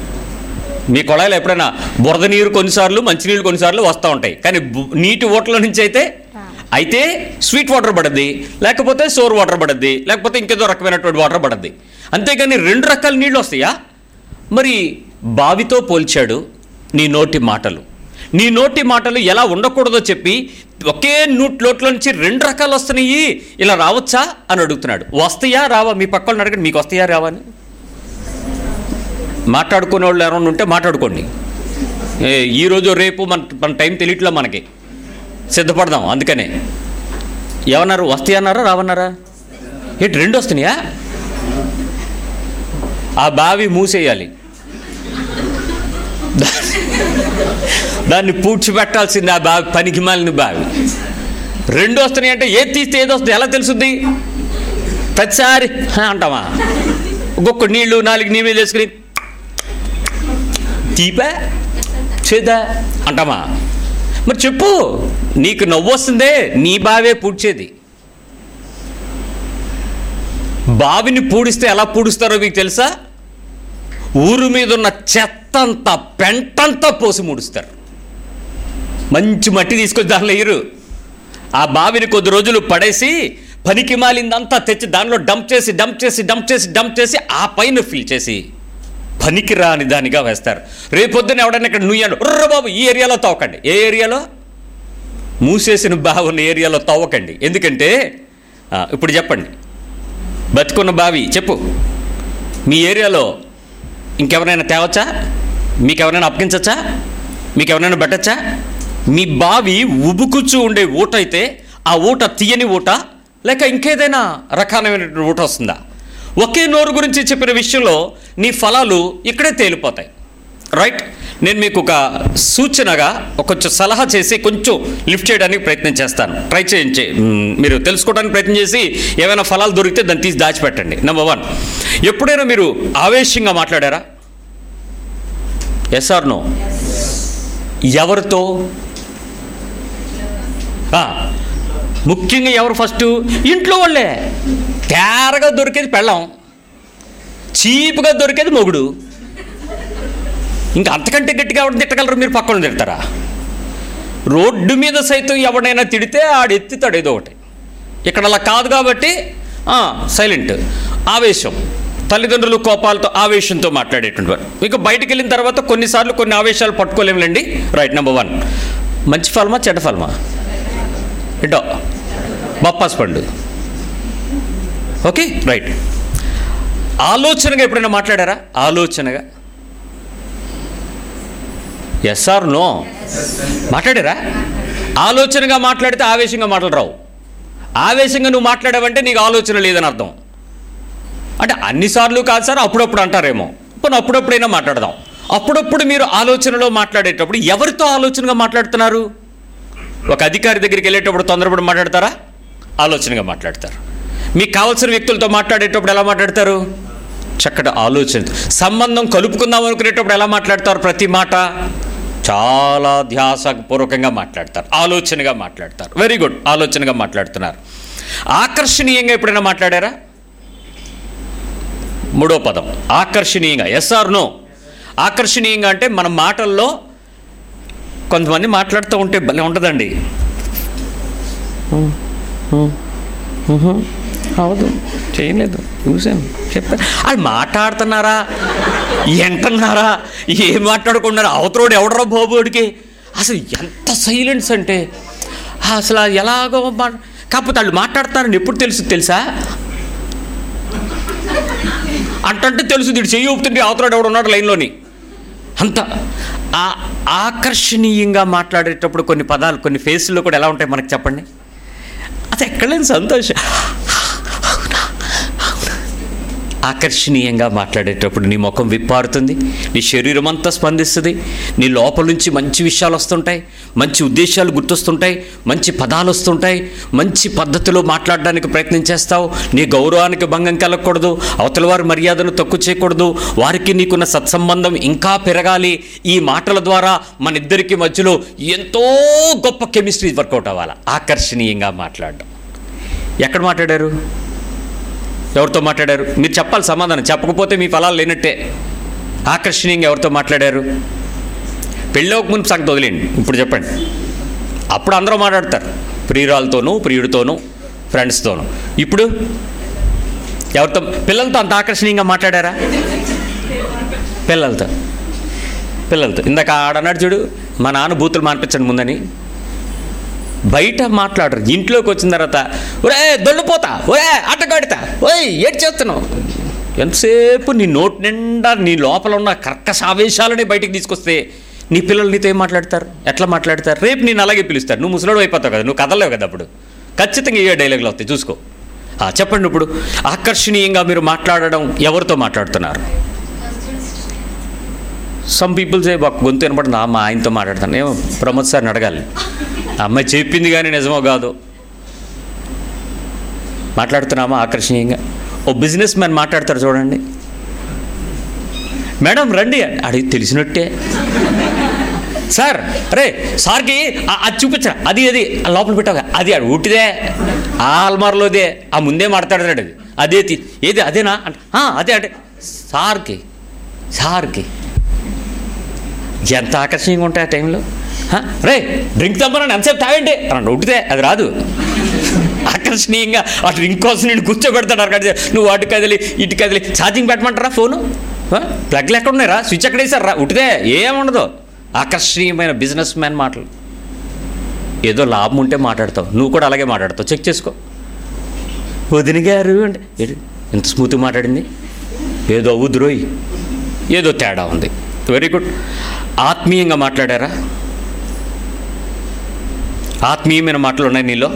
మీ కొళాయిలు ఎప్పుడైనా బురద నీరు కొన్నిసార్లు మంచినీళ్ళు కొన్నిసార్లు వస్తూ ఉంటాయి కానీ బు- నీటి ఓట్ల నుంచి అయితే అయితే స్వీట్ వాటర్ పడద్ది లేకపోతే సోర్ వాటర్ పడద్ది లేకపోతే ఇంకేదో రకమైనటువంటి వాటర్ పడద్ది అంతేగాని రెండు రకాల నీళ్ళు వస్తాయా మరి బావితో పోల్చాడు నీ నోటి మాటలు నీ నోటి మాటలు ఎలా ఉండకూడదో చెప్పి ఒకే నూట్ లోట్ల నుంచి రెండు రకాలు వస్తున్నాయి ఇలా రావచ్చా అని అడుగుతున్నాడు వస్తాయా రావా మీ పక్కన అడగండి మీకు వస్తాయా రావా అని మాట్లాడుకునే వాళ్ళు ఎవరైనా ఉంటే మాట్లాడుకోండి ఏ, ఈ రోజు రేపు మన మన టైం తెలియట్లా మనకి సిద్ధపడదాం అందుకనే ఏమన్నారు వస్తాయన్నారా రావన్నారా ఏంటి రెండు వస్తున్నాయా ఆ బావి మూసేయాలి దా- దాన్ని పూడ్చిపెట్టాల్సింది ఆ బావి పనికి మాలిన బావి రెండు వస్తున్నాయి అంటే ఏది తీస్తే ఏది వస్తుంది ఎలా తెలుసుద్ది ప్రతిసారి "హా" అంటామా ఒక్కొక్క నీళ్లు నాలుగు నీళ్ళు వేసుకుని తీపా చేదా అంటామా మరి చెప్పు నీకు నవ్వు వస్తుందే నీ బావే పూడ్చేది బావిని పూడిస్తే ఎలా పూడుస్తారో మీకు తెలుసా ఊరు మీద ఉన్న చెత్తంతా పెంటంతా పోసి ముడుస్తారు మంచి మట్టి తీసుకొచ్చి దానిలో ఇరు ఆ బావిని కొద్ది రోజులు పడేసి పనికి మాలిందంతా తెచ్చి దానిలో డంప్ చేసి డంప్ చేసి డంప్ చేసి డంప్ చేసి ఆ పైన ఫిల్ చేసి పనికి రాని దానిగా వేస్తారు రేపొద్దున ఎవడైనా ఇక్కడ నుయ్యాడు ఉర్ర బాబు ఈ ఏరియాలో తవ్వకండి ఏ ఏరియాలో మూసేసిన బావి ఉన్న ఏరియాలో తవ్వకండి ఎందుకంటే ఆ, ఇప్పుడు చెప్పండి బతుకున్న బావి చెప్పు మీ ఏరియాలో ఇంకెవరైనా తేవచ్చా మీకు ఎవరైనా అప్పగించచ్చా మీకు ఎవరైనా పెట్టచ్చా మీ బావి ఉబుకుచ్చు ఉండే ఊట అయితే ఆ ఊట తీయని ఊట లేక ఇంకేదైనా రకాలైనటువంటి ఊట వస్తుందా ఒకే నోరు గురించి చెప్పిన విషయంలో నీ ఫలాలు ఇక్కడే తేలిపోతాయి రైట్ నేను మీకు ఒక సూచనగా ఒక కొంచెం సలహా చేసి కొంచెం లిఫ్ట్ చేయడానికి ప్రయత్నం చేస్తాను ట్రై చేయించి మ్, మీరు తెలుసుకోవడానికి ప్రయత్నం చేసి ఏమైనా ఫలాలు దొరికితే దాన్ని తీసి దాచిపెట్టండి నెంబర్ వన్ ఎప్పుడైనా మీరు ఆవేశంగా మాట్లాడారా ఎస్ ఆర్ నో ఎవరితో ఆ, ముఖ్యంగా ఎవరు ఫస్ట్ ఇంట్లో వాళ్ళే తేరగా దొరికేది పెళ్ళం చీప్గా దొరికేది మొగుడు ఇంకా అంతకంటే గట్టిగా ఎవరు తిట్టగలరు మీరు పక్కన తిడతారా రోడ్డు మీద సైతం ఎవడైనా తిడితే ఆడు ఎత్తుతాడు ఏదో ఒకటి ఇక్కడ అలా కాదు కాబట్టి సైలెంట్ ఆవేశం తల్లిదండ్రులు కోపాలతో ఆవేశంతో మాట్లాడేటువంటి వారు ఇక బయటికి వెళ్ళిన తర్వాత కొన్నిసార్లు కొన్ని ఆవేశాలు పట్టుకోలేములేండి రైట్ నెంబర్ వన్ మంచి ఫలమా చెడ్డ ఫలమా ఇటో బప్పాస్ పండు ఓకే రైట్ ఆలోచనగా ఎప్పుడైనా మాట్లాడారా ఆలోచనగా ఎస్ ఆర్ నో మాట్లాడారా ఆలోచనగా మాట్లాడితే ఆవేశంగా మాట్లాడరావు ఆవేశంగా నువ్వు మాట్లాడావంటే నీకు ఆలోచన లేదని అర్థం అంటే అన్నిసార్లు కాదు సార్ అప్పుడప్పుడు అంటారేమో పోనీ అప్పుడప్పుడైనా మాట్లాడదాం అప్పుడప్పుడు మీరు ఆలోచనలో మాట్లాడేటప్పుడు ఎవరితో ఆలోచనగా మాట్లాడుతున్నారు ఒక అధికారి దగ్గరికి వెళ్ళేటప్పుడు తొందరపడి మాట్లాడతారా ఆలోచనగా మాట్లాడతారు మీకు కావాల్సిన వ్యక్తులతో మాట్లాడేటప్పుడు ఎలా మాట్లాడతారు చక్కటి ఆలోచన సంబంధం కలుపుకుందాం అనుకునేటప్పుడు ఎలా మాట్లాడతారు ప్రతి మాట చాలా ధ్యాసపూర్వకంగా మాట్లాడతారు ఆలోచనగా మాట్లాడతారు వెరీ గుడ్ ఆలోచనగా మాట్లాడుతున్నారు ఆకర్షణీయంగా ఎప్పుడైనా మాట్లాడారా మూడో పదం ఆకర్షణీయంగా ఎస్ ఆర్ నో ఆకర్షణీయంగా అంటే మన మాటల్లో కొంతమంది మాట్లాడుతూ ఉంటే భలే ఉంటుందండి అవదు చేయలేదు చూసాను చెప్పాను అది మాట్లాడుతున్నారా ఎంటున్నారా ఏం మాట్లాడుకున్నారా అవతరోడు ఎవడరా బాబోడికి అసలు ఎంత సైలెన్స్ అంటే అసలు అది ఎలాగో మా కాకపోతే వాళ్ళు మాట్లాడుతున్నారని ఎప్పుడు తెలుసు తెలుసా అంటంటే తెలుసు వీడు చెయ్యి ఊపుతుంటే అవతరాడు ఎవడు ఉన్నాడు లైన్లోని అంత ఆ ఆకర్షణీయంగా మాట్లాడేటప్పుడు కొన్ని పదాలు కొన్ని ఫేసుల్లో కూడా ఎలా ఉంటాయి మనకు చెప్పండి అది ఎక్కడ లేని సంతోషం అవునా అవునా ఆకర్షణీయంగా మాట్లాడేటప్పుడు నీ ముఖం విప్పారుతుంది నీ శరీరం అంతా స్పందిస్తుంది నీ లోపల నుంచి మంచి విషయాలు వస్తుంటాయి మంచి ఉద్దేశాలు గుర్తొస్తుంటాయి మంచి పదాలు వస్తుంటాయి మంచి పద్ధతిలో మాట్లాడడానికి ప్రయత్నం చేస్తావు నీ గౌరవానికి భంగం కలగకూడదు అవతల వారి మర్యాదను తక్కువ చేయకూడదు వారికి నీకున్న సత్సంబంధం ఇంకా పెరగాలి ఈ మాటల ద్వారా మన ఇద్దరికి మధ్యలో ఎంతో గొప్ప కెమిస్ట్రీ వర్కౌట్ అవ్వాలి ఆకర్షణీయంగా మాట్లాడడం ఎక్కడ మాట్లాడారు ఎవరితో మాట్లాడారు మీరు చెప్పాలి సమాధానం చెప్పకపోతే మీ ఫలాలు లేనట్టే ఆకర్షణీయంగా ఎవరితో మాట్లాడారు పెళ్ళవక ముందు సంగతి వదిలేండి ఇప్పుడు చెప్పండి అప్పుడు అందరూ మాట్లాడతారు ప్రియురాలతోనూ ప్రియుడితోనూ ఫ్రెండ్స్తోనూ ఇప్పుడు ఎవరితో పిల్లలతో అంత ఆకర్షణీయంగా మాట్లాడారా పిల్లలతో పిల్లలతో ఇందాక ఆడన్నాడు చూడు మా నాన్న బూతులు మానిపించండి ముందని బయట మాట్లాడరు ఇంట్లోకి వచ్చిన తర్వాత ఒరే దొల్లిపోతా ఒరే అట్టగడతా ఓయ్ ఏడు చేస్తున్నావు ఎంతసేపు నీ నోటి నిండా నీ లోపల ఉన్న కర్కశ ఆవేశాలని బయటికి తీసుకొస్తే నీ పిల్లలు నీతో ఏం మాట్లాడతారు ఎట్లా మాట్లాడతారు రేపు నేను అలాగే పిలుస్తారు నువ్వు ముసలోడు అయిపోతావు కదా నువ్వు కదలేవు కదా అప్పుడు ఖచ్చితంగా ఏ డైలాగులు వస్తాయి చూసుకో ఆ, చెప్పండి ఇప్పుడు ఆకర్షణీయంగా మీరు మాట్లాడడం ఎవరితో మాట్లాడుతున్నారు సమ్ పీపుల్ సే ఒక గొంతు వినపడుతుంది మా ఆయనతో మాట్లాడతాను ఏమో ప్రమోద్ సార్ని అడగాలి ఆ అమ్మాయి చెప్పింది కానీ నిజమో కాదు మాట్లాడుతున్నామా ఆకర్షణీయంగా ఓ బిజినెస్ మ్యాన్ మాట్లాడతారు చూడండి మేడం రండి అడిగి తెలిసినట్టే సార్ రే సార్కి ఆ- అది చూపించరా అది అది ఆ లోపల పెట్టావు అది అది ఉట్టిదే ఆ అల్మార్లోదే ఆ ముందే మాట్లాడతాడు అది అదే తీ- ఏది అదేనా అంటే "ఆ, అదే అంటే సార్కి సార్కి ఎంత ఆకర్షణీయంగా ఉంటాయి ఆ టైంలో "హ? రే డ్రింక్ తెమ్మని ఎంతసేపు తాగండి అన్నాడు ఉట్టిదే అది రాదు ఆకర్షణీయంగా ఆ డ్రింక్ కోసం నేను కూర్చోబెడతాడు అక్కడ నువ్వు అటు కదిలి ఇటు కదిలి ఛార్జింగ్ పెట్టమంటారా ఫోను ఆ? ప్లగ్లు ఎక్కడ ఉన్నాయిరా స్విచ్ ఎక్కడ వేసారా ఉట్టిదే ఏముండదు ఆకర్షణీయమైన బిజినెస్ మ్యాన్ మాటలు ఏదో లాభం ఉంటే మాట్లాడతావు నువ్వు కూడా అలాగే మాట్లాడతావు చెక్ చేసుకో వదిన గారు అంటే "ఏంటి, ఎంత స్మూత్గా మాట్లాడింది ఏదో ఉదురోయ్ ఏదో తేడా ఉంది వెరీ గుడ్ ఆత్మీయంగా మాట్లాడారా ఆత్మీయమైన మాటలు ఉన్నాయి నీలో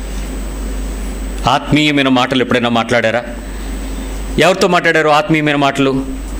ఆత్మీయమైన మాటలు ఎప్పుడైనా మాట్లాడారా ఎవరితో మాట్లాడారు ఆత్మీయమైన మాటలు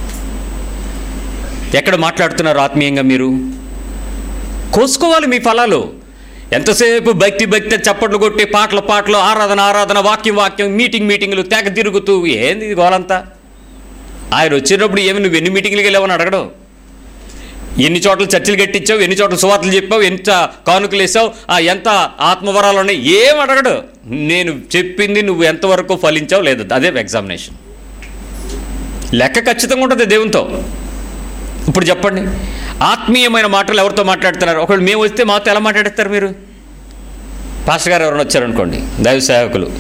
ఎక్కడ మాట్లాడుతున్నారు ఆత్మీయంగా మీరు కోసుకోవాలి మీ ఫలాలు ఎంతసేపు భక్తి భక్తి చప్పట్లు కొట్టి పాటలు పాటలు ఆరాధన ఆరాధన వాక్యం వాక్యం మీటింగ్ మీటింగ్లు తెగ తిరుగుతూ ఏంది ఇది గోలంతా ఆయన వచ్చినప్పుడు ఏమి నువ్వు ఎన్ని మీటింగ్లకి వెళ్ళావని అడగడం ఎన్ని చోట్ల చర్చలు కట్టించావు ఎన్ని చోట్ల సువార్తలు చెప్పావు ఎంత కానుకలు వేసావు ఆ, ఎంత ఆత్మవరాలు ఉన్నాయి ఏం అడగడు నేను చెప్పింది నువ్వు ఎంతవరకు ఫలించావు లేదు అదే ఎగ్జామినేషన్ లెక్క ఖచ్చితంగా ఉంటుంది దేవునితో ఇప్పుడు చెప్పండి ఆత్మీయమైన మాటలు ఎవరితో మాట్లాడుతున్నారు ఒకవేళ మేము వస్తే మాతో ఎలా మాట్లాడతారు మీరు పాస్టర్ గారు ఎవరైనా వచ్చారనుకోండి దైవ సేవకులు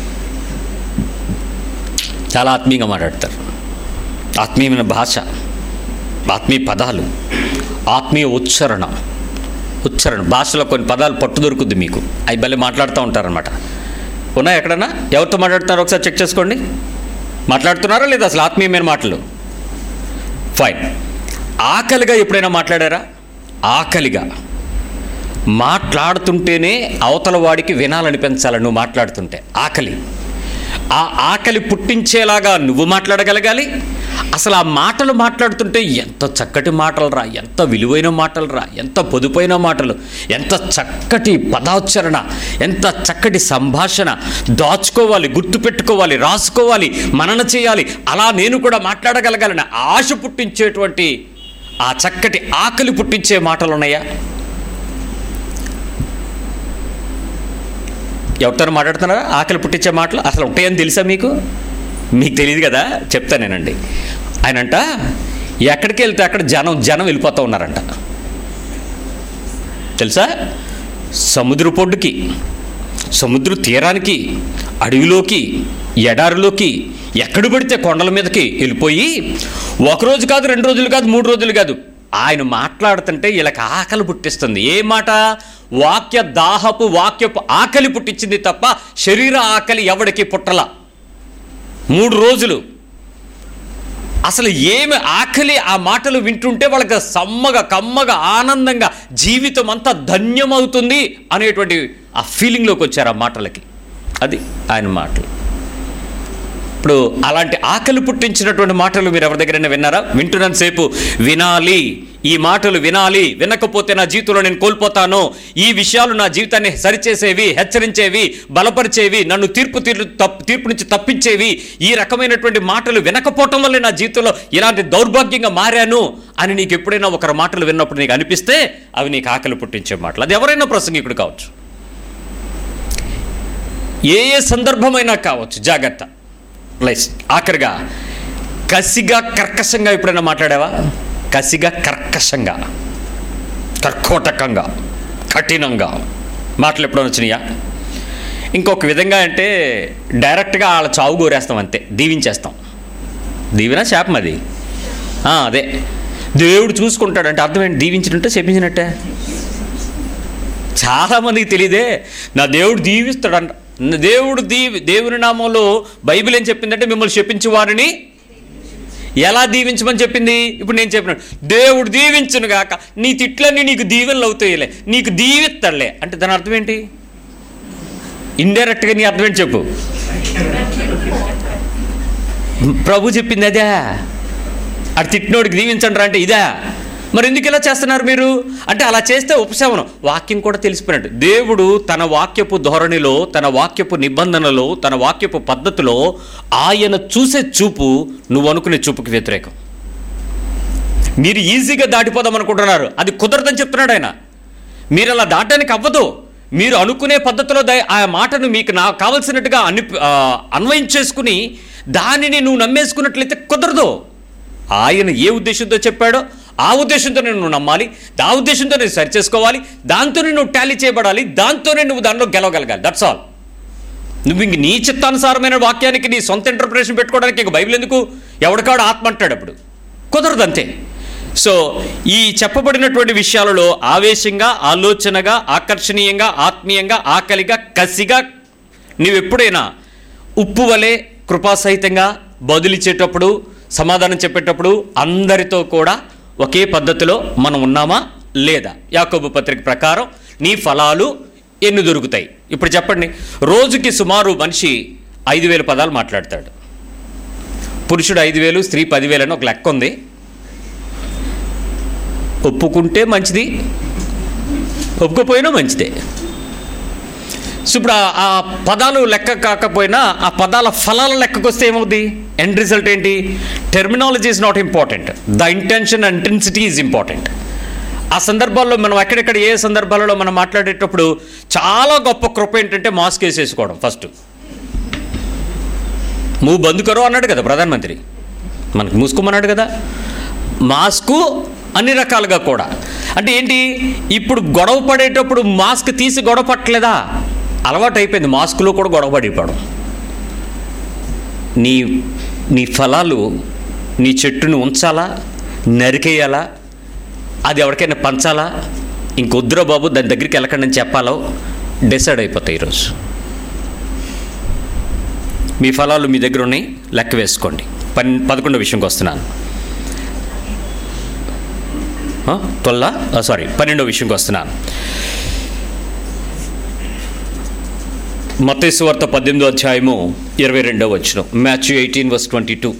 చాలా ఆత్మీయంగా మాట్లాడతారు ఆత్మీయమైన భాష ఆత్మీయ పదాలు ఆత్మీయ ఉచ్చారణ ఉచ్చారణ భాషలో కొన్ని పదాలు పట్టు దొరుకుద్ది మీకు అవి భలే మాట్లాడుతూ ఉంటారనమాట ఉన్నాయి ఎక్కడన్నా ఎవరితో మాట్లాడుతున్నారో ఒకసారి చెక్ చేసుకోండి మాట్లాడుతున్నారా లేదా అసలు ఆత్మీయమైన మాటలు ఫైన్ ఆకలిగా ఎప్పుడైనా మాట్లాడారా ఆకలిగా మాట్లాడుతుంటేనే అవతల వాడికి వినాలనిపించాలి నువ్వు మాట్లాడుతుంటే ఆకలి ఆ ఆకలి పుట్టించేలాగా నువ్వు మాట్లాడగలగాలి అసలు ఆ మాటలు మాట్లాడుతుంటే ఎంత చక్కటి మాటలు రా ఎంత విలువైన మాటలు రా ఎంత పొదుపైన మాటలు ఎంత చక్కటి పదాచరణ ఎంత చక్కటి సంభాషణ దాచుకోవాలి గుర్తుపెట్టుకోవాలి రాసుకోవాలి మనన చేయాలి అలా నేను కూడా మాట్లాడగలగాలని ఆశ పుట్టించేటువంటి ఆ చక్కటి ఆకలి పుట్టించే మాటలు ఉన్నాయా ఎవరితో మాట్లాడుతున్నారా ఆకలి పుట్టించే మాటలు అసలు ఉంటాయని తెలుసా మీకు మీకు తెలియదు కదా చెప్తానేనండి ఆయనంట ఎక్కడికి వెళ్తే అక్కడ జనం జనం వెళ్ళిపోతూ ఉన్నారంట తెలుసా సముద్ర పొడ్డుకి సముద్ర తీరానికి అడవిలోకి ఎడారిలోకి ఎక్కడ పడితే కొండల మీదకి వెళ్ళిపోయి ఒకరోజు కాదు రెండు రోజులు కాదు మూడు రోజులు కాదు ఆయన మాట్లాడుతుంటే వీళ్ళకి ఆకలి పుట్టిస్తుంది ఏ మాట వాక్య దాహపు వాక్యపు ఆకలి పుట్టించింది తప్ప శరీర ఆకలి ఎవడికి పుట్టల మూడు రోజులు అసలు ఏమి ఆకలి ఆ మాటలు వింటుంటే వాళ్ళకి సమ్మగా కమ్మగా ఆనందంగా జీవితం అంతా ధన్యమవుతుంది అనేటువంటి ఆ ఫీలింగ్లోకి వచ్చారు ఆ మాటలకి అది ఆయన మాటలు ఇప్పుడు అలాంటి ఆకలి పుట్టించినటువంటి మాటలు మీరు ఎవరి దగ్గరైనా విన్నారా వింటున్నంతసేపు వినాలి ఈ మాటలు వినాలి వినకపోతే నా జీవితంలో నేను కోల్పోతాను ఈ విషయాలు నా జీవితాన్ని సరిచేసేవి హెచ్చరించేవి బలపరిచేవి నన్ను తీర్పు తీర్పు తప్పు తీర్పు నుంచి తప్పించేవి ఈ రకమైనటువంటి మాటలు వినకపోవటం వల్లే నా జీవితంలో ఇలాంటి దౌర్భాగ్యంగా మారాను అని నీకు ఎప్పుడైనా ఒకరి మాటలు విన్నప్పుడు నీకు అనిపిస్తే అవి నీకు ఆకలి పుట్టించే మాటలు అది ఎవరైనా ప్రసంగికుడు కావచ్చు ఏ ఏ సందర్భమైనా కావచ్చు జాగ్రత్త లైస్ ఆఖరిగా కసిగా కర్కశంగా ఎప్పుడైనా మాట్లాడావా కసిగా కర్కశంగా కర్కోటకంగా కఠినంగా మాటలు ఎప్పుడైనా వచ్చినాయా ఇంకొక విధంగా అంటే డైరెక్ట్గా వాళ్ళ చావు కోరేస్తాం అంతే దీవించేస్తాం దీవినా శాపం అది ఆ, అదే దేవుడు చూసుకుంటాడంటే అర్థం ఏంటి దీవించినట్టే చెప్పించినట్టే చాలామందికి తెలియదే నా దేవుడు దీవిస్తాడంట నా దేవుడు దీవి దేవుని నామంలో బైబిల్ ఏం చెప్పిందంటే మిమ్మల్ని చెప్పించు వారిని ఎలా దీవించమని చెప్పింది ఇప్పుడు నేను చెప్పినాడు దేవుడు దీవించును గాక నీ తిట్లన్నీ నీకు దీవెనలు అవుతాయిలే నీకు దీవిస్తాడులే అంటే దాని అర్థం ఏంటి ఇండైరెక్ట్గా నీ అర్థం ఏంటి చెప్పు ప్రభు చెప్పింది అదే అటు తిట్టినోడికి దీవించండి రా అంటే ఇదా మరి ఎందుకు ఇలా చేస్తున్నారు మీరు అంటే అలా చేస్తే ఉపశమనం వాక్యం కూడా తెలిసిపోయినట్టు దేవుడు తన వాక్యపు ధోరణిలో తన వాక్యపు నిబంధనలో తన వాక్యపు పద్ధతిలో ఆయన చూసే చూపు నువ్వు అనుకునే చూపుకి వ్యతిరేకం మీరు ఈజీగా దాటిపోదాం అనుకుంటున్నారు అది కుదరదని చెప్తున్నాడు ఆయన మీరు అలా దాటడానికి అవ్వదు మీరు అనుకునే పద్ధతిలో ద- ఆ మాటను మీకు నా కావలసినట్టుగా అను ఆ, అన్వయించేసుకుని దానిని నువ్వు నమ్మేసుకున్నట్లయితే కుదరదు ఆయన ఏ ఉద్దేశంతో చెప్పాడో ఆ ఉద్దేశంతో నువ్వు నమ్మాలి ఆ ఉద్దేశంతో నేను సరి చేసుకోవాలి దాంతోనే నువ్వు టాలీ చేయబడాలి దాంతోనే నువ్వు దానిలో గెలవగలగాలి దట్స్ ఆల్ నువ్వు ఇంక నీ చిత్తానుసారమైన వాక్యానికి నీ సొంత ఇంటర్ప్రిటేషన్ పెట్టుకోవడానికి ఇంక బైబిల్ ఎందుకు ఎవడికాడు ఆత్మ అంటాడు అప్పుడు కుదరదు అంతే సో ఈ చెప్పబడినటువంటి విషయాలలో ఆవేశంగా ఆలోచనగా ఆకర్షణీయంగా ఆత్మీయంగా ఆకలిగా కసిగా నీవెప్పుడైనా ఉప్పు వలె కృపాసహితంగా బదులిచ్చేటప్పుడు సమాధానం చెప్పేటప్పుడు అందరితో కూడా ఒకే పద్ధతిలో మనం ఉన్నామా లేదా యాకోబు పత్రిక ప్రకారం నీ ఫలాలు ఎన్ని దొరుకుతాయి ఇప్పుడు చెప్పండి రోజుకి సుమారు మనిషి ఐదు వేల పదాలు మాట్లాడతాడు పురుషుడు ఐదు వేలు స్త్రీ పదివేలు అని ఒక లెక్క ఉంది ఒప్పుకుంటే మంచిది ఒప్పుకోపోయినా మంచిదే సో ఇప్పుడు ఆ- ఆ పదాలు లెక్క కాకపోయినా ఆ పదాల ఫలాల లెక్కకు వస్తే ఏమవుద్ది ఎండ్ రిజల్ట్ ఏంటి terminology is not important the intention and intensity is important ఆ సందర్భాల్లో మనం ఎక్కడెక్కడ ఏ సందర్భాలలో మనం మాట్లాడేటప్పుడు చాలా గొప్ప కృప ఏంటంటే మాస్క్ వేసేసుకోవడం ఫస్ట్ మూవ్ బంద్ కరో అన్నాడు కదా ప్రధానమంత్రి మనకు మూసుకోమన్నాడు కదా మాస్కు అన్ని రకాలుగా కూడా అంటే ఏంటి ఇప్పుడు గొడవ పడేటప్పుడు మాస్క్ తీసి గొడవ పట్టలేదా అలవాటు అయిపోయింది మాస్కులో కూడా గొడవ పడిపోవడం నీ నీ ఫలాలు నీ చెట్టును ఉంచాలా నరికేయాలా అది ఎవరికైనా పంచాలా ఇంకొద్దురా బాబు దాని దగ్గరికి వెళ్ళకండి అని చెప్పాలో డిసైడ్ అయిపోతాయి ఈరోజు మీ ఫలాలు మీ దగ్గర ఉన్నాయి లెక్క వేసుకోండి పన్ పదకొండో విషయంకి వస్తున్నాను ట్వెల్లా సారీ పన్నెండో విషయంకి వస్తున్నాను మత్తేసు వార్త పద్దెనిమిదో అధ్యాయము ఇరవై రెండో వచ్చిన Matthew eighteen verse twenty two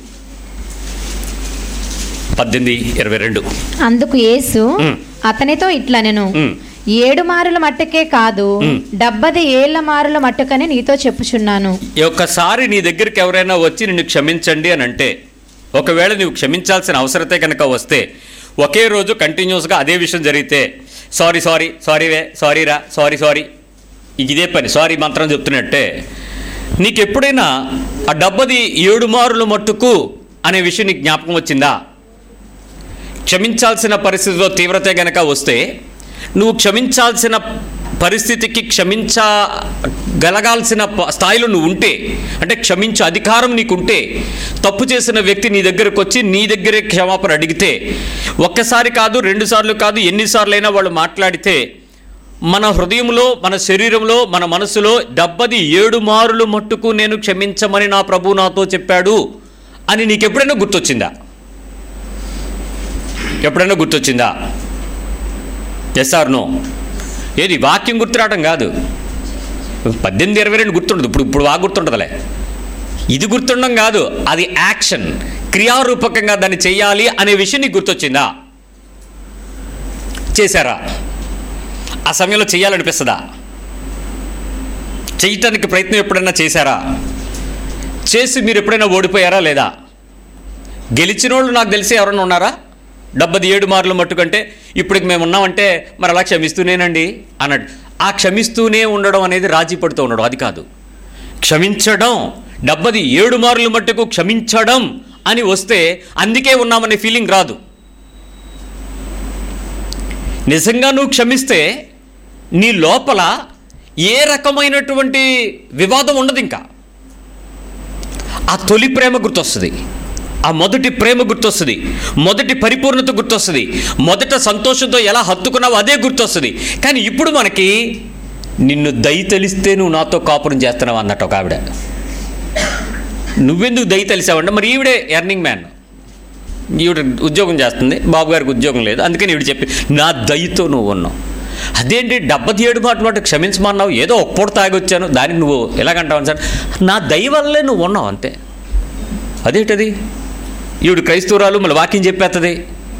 పద్దెనిమిది ఇరవై రెండు అందుకు యేసు మ్. అతనితో ఇట్లా నేను మ్. ఏడు మారుల మట్టుకే కాదు మ్. డెబ్బది ఏళ్ల మారుల మట్టుకని నీతో చెప్పుచున్నాను ఈ ఒక్కసారి నీ దగ్గరికి ఎవరైనా వచ్చి నిన్ను క్షమించండి అని అంటే ఒకవేళ నువ్వు క్షమించాల్సిన అవసరతే కనుక వస్తే ఒకే రోజు కంటిన్యూస్గా అదే విషయం జరిగితే సారీ సారీ సారీ వే సారీ రా సారీ సారీ ఇదే పని సారీ మంత్రం చెప్తున్నట్టే నీకు ఎప్పుడైనా ఆ డబ్బది ఏడు మారుల మట్టుకు అనే విషయం నీకు జ్ఞాపకం వచ్చిందా క్షమించాల్సిన పరిస్థితిలో తీవ్రత గనక వస్తే నువ్వు క్షమించాల్సిన పరిస్థితికి క్షమించగలగాల్సిన ప- స్థాయిలో నువ్వు ఉంటే అంటే క్షమించే అధికారం నీకుంటే తప్పు చేసిన వ్యక్తి నీ దగ్గరకు వచ్చి నీ దగ్గరే క్షమాపణ అడిగితే ఒక్కసారి కాదు రెండు సార్లు కాదు ఎన్నిసార్లైనా వాళ్ళు మాట్లాడితే మన హృదయంలో మన శరీరంలో మన మనసులో డెబ్బది ఏడు మారులు మట్టుకు నేను క్షమించమని నా ప్రభు నాతో చెప్పాడు అని నీకు ఎప్పుడైనా గుర్తొచ్చిందా ఎప్పుడైనా గుర్తొచ్చిందా ఎస్ ఆర్ నో ఏది వాక్యం గుర్తురావడం కాదు పద్దెనిమిది ఇరవై రెండు గుర్తుండదు ఇప్పుడు ఇప్పుడు బాగా గుర్తుండదులే ఇది గుర్తుండడం కాదు అది యాక్షన్ క్రియారూపకంగా దాన్ని చెయ్యాలి అనే విషయం నీకు గుర్తొచ్చిందా చేశారా ఆ సమయంలో చేయాలనిపిస్తుందా చేయటానికి ప్రయత్నం ఎప్పుడైనా చేశారా చేసి మీరు ఎప్పుడైనా ఓడిపోయారా లేదా గెలిచిన వాళ్ళు నాకు తెలిసి ఎవరైనా ఉన్నారా డెబ్బది ఏడు మార్లు మట్టుకంటే ఇప్పటికి మేము ఉన్నామంటే మరి అలా క్షమిస్తూనేనండి అన్నాడు ఆ క్షమిస్తూనే ఉండడం అనేది రాజీ పడుతూ ఉండడం అది కాదు క్షమించడం డెబ్బది ఏడు మార్లు మట్టుకు క్షమించడం అని వస్తే అందుకే ఉన్నామనే ఫీలింగ్ రాదు నిజంగా నువ్వు క్షమిస్తే నీ లోపల ఏ రకమైనటువంటి వివాదం ఉండదు ఇంకా ఆ తొలి ప్రేమ గుర్తొస్తుంది ఆ మొదటి ప్రేమ గుర్తొస్తుంది మొదటి పరిపూర్ణత గుర్తొస్తుంది మొదట సంతోషంతో ఎలా హత్తుకున్నావో అదే గుర్తొస్తుంది కానీ ఇప్పుడు మనకి నిన్ను దయ తెలిస్తే నువ్వు నాతో కాపురం చేస్తున్నావు అన్నట్టు ఒక ఆవిడ నువ్వెందుకు దయ తెలిసావంటే మరి ఈవిడే ఎర్నింగ్ మ్యాన్ ఈవిడ ఉద్యోగం చేస్తుంది బాబు గారికి ఉద్యోగం లేదు అందుకని ఈవిడ చెప్పి నా దయతో నువ్వు ఉన్నావు అదేంటి డెబ్బది ఏడు మాట మాట క్షమించమన్నావు ఏదో ఒక పూట తాగొచ్చాను దానికి నువ్వు ఎలాగంటావు సార్ నా దయ వల్లే నువ్వు ఉన్నావు అంతే అదేంటది ఈవిడ క్రైస్తవురాలు మళ్ళీ వాక్యం చెప్పేస్తుంది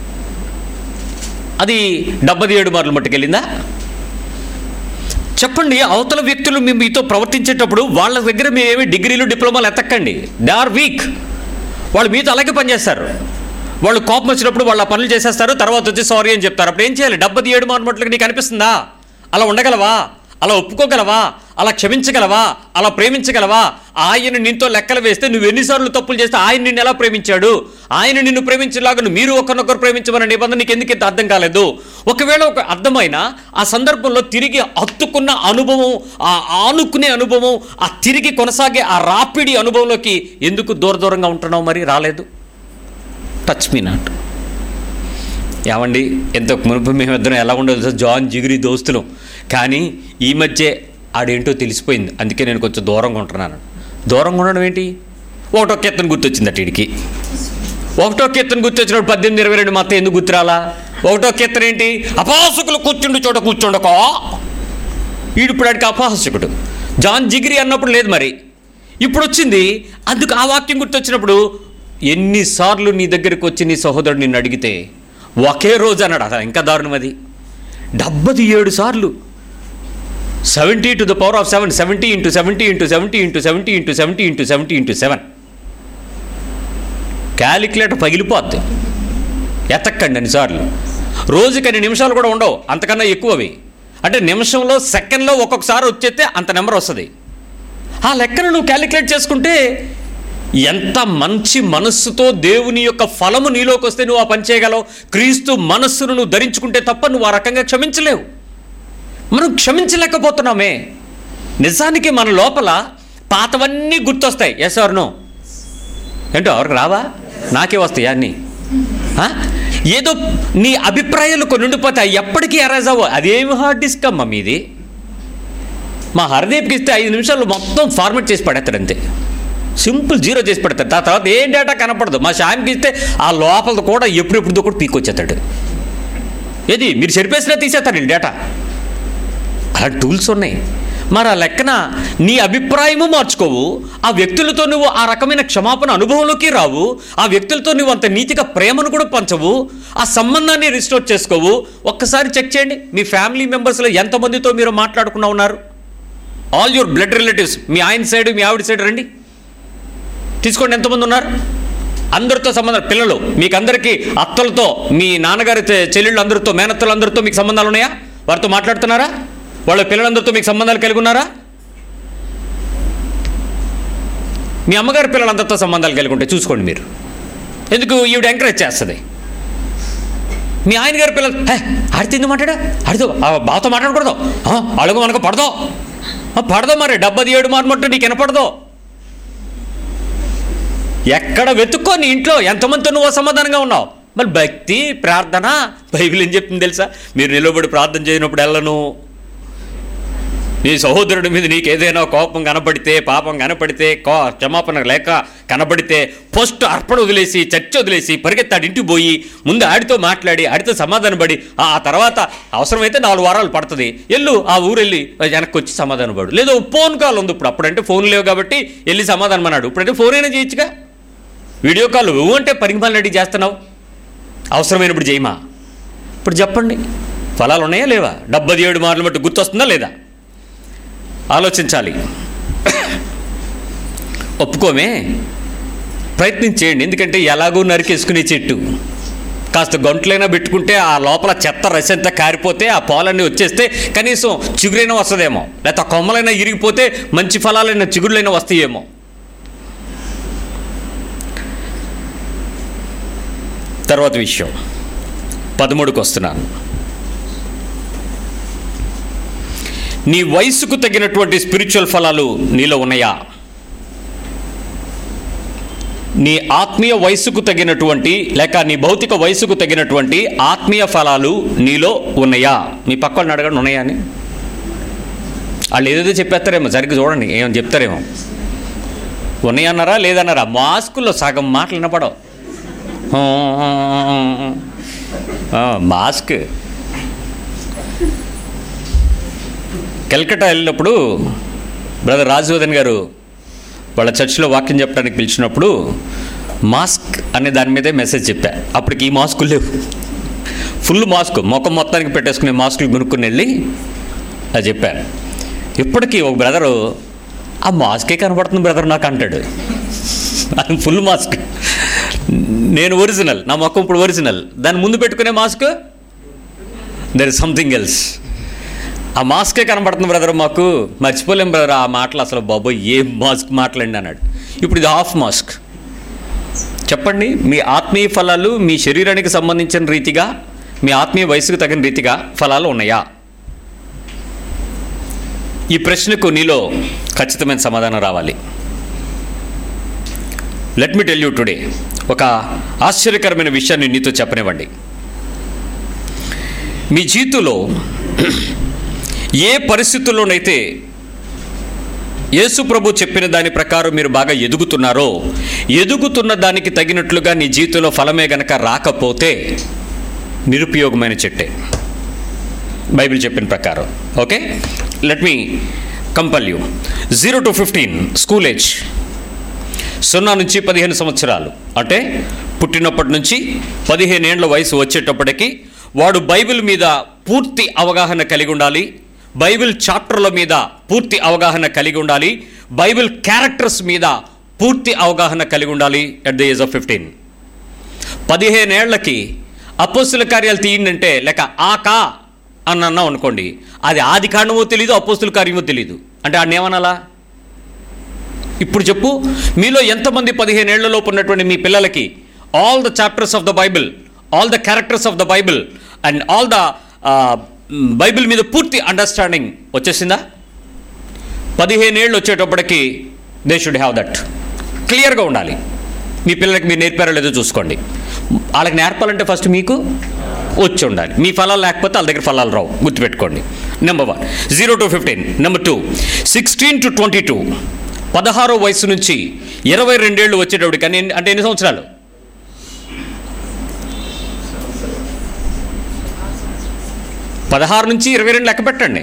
అది డెబ్బది ఏడు మార్లు మట్టుకెళ్ళిందా చెప్పండి అవతల వ్యక్తులు మీ మీతో ప్రవర్తించేటప్పుడు వాళ్ళ దగ్గర మీరేమి డిగ్రీలు డిప్లొమాలు ఎత్తక్కండి దే ఆర్ వీక్ వాళ్ళు మీతో అలాగే పనిచేస్తారు వాళ్ళు కోపం వచ్చినప్పుడు వాళ్ళు ఆ పనులు చేసేస్తారు తర్వాత వచ్చి సారీ అని చెప్తారు అప్పుడు ఏం చేయాలి డెబ్బది ఏడు మార్మట్లకి నీకు అనిపిస్తుందా అలా ఉండగలవా అలా ఒప్పుకోగలవా అలా క్షమించగలవా అలా ప్రేమించగలవా ఆయన నీతో లెక్కలు వేస్తే నువ్వు ఎన్నిసార్లు తప్పులు చేస్తే ఆయన నిన్ను ఎలా ప్రేమించాడు ఆయన నిన్ను ప్రేమించేలాగా నువ్వు మీరు ఒకరినొకరు ప్రేమించమన్న నిబంధన నీకు ఎందుకు ఇంత అర్థం కాలేదు ఒకవేళ ఒక అర్థమైన ఆ సందర్భంలో తిరిగి హత్తుకున్న అనుభవం ఆ ఆనుకునే అనుభవం ఆ తిరిగి కొనసాగే ఆ రాపిడి అనుభవంలోకి ఎందుకు దూర దూరంగా ఉంటున్నావు మరి రాలేదు టచ్ మీ నాట్ ఏమండి ఎంత మునుపు మేమిద్దరం ఎలా ఉండదు సార్ జాన్ జిగిరి దోస్తులం కానీ ఈ మధ్య ఆడేంటో తెలిసిపోయింది అందుకే నేను కొంచెం దూరంగా ఉంటున్నాను దూరంగా ఉండడం ఏంటి ఒకటొక్క ఎత్తను గుర్తొచ్చింది అటు వీడికి ఒకటో కీర్తన గుర్తొచ్చినప్పుడు పద్దెనిమిది ఇరవై రెండు మొత్తం ఎందుకు గుర్తురాలా ఒకటో కీర్తన ఏంటి అపాసకులు కూర్చుండు చోట కూర్చుండకో ఈడు ఇప్పుడు ఆడికి అపహాస్యకుడు జాన్ జిగిరి అన్నప్పుడు లేదు మరి ఇప్పుడు వచ్చింది అందుకు ఆ వాక్యం గుర్తొచ్చినప్పుడు ఎన్నిసార్లు నీ దగ్గరికి వచ్చి నీ సహోదరుడు నిన్ను అడిగితే ఒకే రోజు అన్నాడు అసలు ఇంకా దారుణం అది డెబ్బది ఏడు సార్లు seventy to the power of seven seventy into seventy into seventy into seventy into seventy into seventy into seven calculator పగిలిపోద్ది ఎతక్కండి అన్నిసార్లు రోజుకి అన్ని నిమిషాలు కూడా ఉండవు అంతకన్నా ఎక్కువవి అంటే నిమిషంలో సెకండ్లో ఒక్కొక్కసారి వచ్చేస్తే అంత నెంబర్ వస్తుంది ఆ లెక్కను నువ్వు క్యాలిక్యులేట్ చేసుకుంటే ఎంత మంచి మనస్సుతో దేవుని యొక్క ఫలము నీలోకి వస్తే నువ్వు ఆ పని చేయగలవు క్రీస్తు మనస్సును నువ్వు ధరించుకుంటే తప్ప నువ్వు ఆ రకంగా క్షమించలేవు మనం క్షమించలేకపోతున్నామే నిజానికి మన లోపల పాతవన్నీ గుర్తొస్తాయి ఎస్ ఆర్ నో ఏంటో ఎవరికి రావా నాకే వస్తాయి అన్నీ ఆ? ఏదో నీ అభిప్రాయాలు కొన్ని ఉండిపోతాయి ఎప్పటికీ ఎరేజ్ అవ్వ అదేమి హార్డ్ డిస్క్ అమ్మా మీది మా హర్దీప్కి ఇస్తే ఐదు నిమిషాలు మొత్తం ఫార్మేట్ చేసి పడేస్తాడు అంతే సింపుల్ జీరో చేసి పెడతాడు ఆ తర్వాత ఏం డేటా కనపడదు మా శ్యామ్కి ఇస్తే ఆ లోపలది కూడా ఎప్పుడెప్పుడుదో కూడా పీకొచ్చేస్తాడు ఏది మీరు చెరిపేసినా తీసేస్తాడు ఈ డేటా అలా టూల్స్ ఉన్నాయి మరి ఆ లెక్కన నీ అభిప్రాయము మార్చుకోవు ఆ వ్యక్తులతో నువ్వు ఆ రకమైన క్షమాపణ అనుభవంలోకి రావు ఆ వ్యక్తులతో నువ్వు అంత నీతిగా ప్రేమను కూడా పంచవు ఆ సంబంధాన్ని రిస్టోర్ చేసుకోవు ఒక్కసారి చెక్ చేయండి మీ ఫ్యామిలీ మెంబర్స్లో ఎంతమందితో మీరు మాట్లాడుకున్నా ఉన్నారు ఆల్ యువర్ బ్లడ్ రిలేటివ్స్ మీ ఆయన సైడ్ మీ ఆవిడ సైడ్ రండి తీసుకోండి ఎంతమంది ఉన్నారు అందరితో సంబంధం పిల్లలు మీకు అందరికీ అత్తలతో మీ నాన్నగారి చె- చెల్లెళ్ళు అందరితో మేనత్తలు అందరితో మీకు సంబంధాలు ఉన్నాయా వారితో మాట్లాడుతున్నారా వాళ్ళ పిల్లలందరితో మీకు సంబంధాలు కలిగి ఉన్నారా మీ అమ్మగారి పిల్లలందరితో సంబంధాలు కలిగి ఉంటే చూసుకోండి మీరు ఎందుకు ఈవిడ ఎంకరేజ్ చేస్తుంది మీ ఆయన గారి పిల్లలు హే ఆడితే ఎందుకు మాట్లాడా ఆడితో ఆ బాతో మాట్లాడకూడదు ఆ, అడుగు మనకు పడదో ఆ, పడదో మరి డెబ్బది ఏడు మార్మట్టు నీకు వినపడదో ఎక్కడ వెతుక్కో నీ ఇంట్లో ఎంతమందితో నువ్వు అసమాధానంగా ఉన్నావు మరి భక్తి ప్రార్థన బైబిల్ ఏం చెప్తుంది తెలుసా మీరు నిలబడి ప్రార్థన చేయనప్పుడు వెళ్ళను నీ సహోదరుడి మీద నీకు ఏదైనా కోపం కనపడితే పాపం కనపడితే కో క్షమాపణ లేక కనపడితే ఫస్ట్ అర్పణ వదిలేసి చర్చ వదిలేసి పరిగెత్తాడు ఇంటికి పోయి ముందు ఆడితో మాట్లాడి ఆడితో సమాధానం పడి ఆ తర్వాత అవసరమైతే నాలుగు వారాలు పడుతుంది ఎల్లు ఆ ఊరు వెళ్ళి వెనక్కి వచ్చి సమాధానం పడు లేదా ఫోన్ కాల్ ఉంది ఇప్పుడు అప్పుడంటే ఫోన్ లేవు కాబట్టి వెళ్ళి సమాధానం అన్నాడు ఇప్పుడంటే ఫోన్ అయినా చేయొచ్చుగా వీడియో కాల్ నువ్వు అంటే పరిగమాలు రెడీ చేస్తున్నావు అవసరమైనప్పుడు చేయమా ఇప్పుడు చెప్పండి ఫలాలు ఉన్నాయా లేవా డెబ్బది ఏడు మార్లు బట్టి గుర్తొస్తుందా లేదా ఆలోచించాలి ఒప్పుకోమే ప్రయత్నం చేయండి ఎందుకంటే ఎలాగో నరికేసుకునే చెట్టు కాస్త గొంట్లైనా పెట్టుకుంటే ఆ లోపల చెత్త రసంతా కారిపోతే ఆ పాలన్నీ వచ్చేస్తే కనీసం చిగురైనా వస్తుందేమో లేకపోతే ఆ కొమ్మలైనా ఇరిగిపోతే మంచి ఫలాలైన చిగురులైనా వస్తాయేమో తర్వాత విషయం పదమూడుకి వస్తున్నాను నీ వయసుకు తగినటువంటి స్పిరిచువల్ ఫలాలు నీలో ఉన్నాయా నీ ఆత్మీయ వయసుకు తగినటువంటి లేక నీ భౌతిక వయసుకు తగినటువంటి ఆత్మీయ ఫలాలు నీలో ఉన్నాయా మీ పక్క వాళ్ళని అడగండి ఉన్నాయా అని వాళ్ళు ఏదేదో చెప్పేస్తారేమో సరిగ్గా చూడండి ఏమని చెప్తారేమో ఉన్నాయన్నారా లేదన్నారా మాస్కుల్లో సగం మాటలు వినపడవు ఆ, మాస్క్ కల్కటా వెళ్ళినప్పుడు బ్రదర్ రాజవర్ధన్ గారు వాళ్ళ చర్చిలో వాక్యం చెప్పడానికి పిలిచినప్పుడు మాస్క్ అనే దాని మీదే మెసేజ్ చెప్పా అప్పటికి ఈ మాస్కులు లేవు ఫుల్ మాస్క్ ముఖం మొత్తానికి పెట్టేసుకునే మాస్కులు కొనుక్కుని వెళ్ళి అది చెప్పాను ఇప్పటికీ ఒక బ్రదరు ఆ మాస్కే కనబడుతుంది బ్రదర్ నాకు అంటాడు అది ఫుల్ మాస్క్ నేను ఒరిజినల్ నా మొక్కం ఇప్పుడు ఒరిజినల్ దాని ముందు పెట్టుకునే mask there is something else ఆ మాస్కే కనబడుతుంది బ్రదర్ మాకు మర్చిపోలేం బ్రదర్ ఆ మాటలు అసలు బాబోయ్ ఏం మాస్క్ మాటలండి అన్నాడు ఇప్పుడు ఇది హాఫ్ మాస్క్ చెప్పండి మీ ఆత్మీయ ఫలాలు మీ శరీరానికి సంబంధించిన రీతిగా మీ ఆత్మీయ వయసుకు తగిన రీతిగా ఫలాలు ఉన్నాయా ఈ ప్రశ్నకు నీలో ఖచ్చితమైన సమాధానం రావాలి let me tell you today ఒక ఆశ్చర్యకరమైన విషయాన్ని నీతో చెప్పనివ్వండి మీ జీవితంలో ఏ పరిస్థితుల్లోనైతే యేసు ప్రభు చెప్పిన దాని ప్రకారం మీరు బాగా ఎదుగుతున్నారో ఎదుగుతున్న దానికి తగినట్లుగా నీ జీవితంలో ఫలమే గనక రాకపోతే నిరుపయోగమైన చెట్టే బైబిల్ చెప్పిన ప్రకారం okay let me compel you zero to fifteen school age సున్నా నుంచి పదిహేను సంవత్సరాలు అంటే పుట్టినప్పటి నుంచి పదిహేను ఏండ్ల వయసు వచ్చేటప్పటికి వాడు బైబిల్ మీద పూర్తి అవగాహన కలిగి ఉండాలి బైబిల్ చాప్టర్ల మీద పూర్తి అవగాహన కలిగి ఉండాలి బైబిల్ క్యారెక్టర్స్ మీద పూర్తి అవగాహన కలిగి ఉండాలి at the age of fifteen పదిహేనేళ్లకి అపోస్తుల కార్యాలు తీయండి లేక ఆకా అని అన్నాం అనుకోండి అది ఆది కాండమో తెలీదు అపోస్తుల కార్యమో తెలీదు అంటే ఆడిని ఏమనాలా ఇప్పుడు చెప్పు మీలో ఎంతమంది పదిహేనేళ్లలోపు ఉన్నటువంటి మీ పిల్లలకి all the chapters of the Bible all the characters of the Bible and all the Bible మీద పూర్తి అండర్స్టాండింగ్ వచ్చేసిందా పదిహేనేళ్ళు వచ్చేటప్పటికి దే షుడ్ హ్యావ్ దట్ క్లియర్గా ఉండాలి మీ పిల్లలకి మీరు నేర్పారో లేదో చూసుకోండి వాళ్ళకి నేర్పాలంటే ఫస్ట్ మీకు వచ్చి ఉండాలి మీ ఫలాలు లేకపోతే వాళ్ళ దగ్గర ఫలాలు రావు గుర్తుపెట్టుకోండి number one zero to fifteen number two sixteen to twenty two పదహారో వయసు నుంచి ఇరవై రెండేళ్ళు వచ్చేటప్పటికి అని అంటే ఎన్ని సంవత్సరాలు పదహారు నుంచి ఇరవై రెండు లెక్క పెట్టండి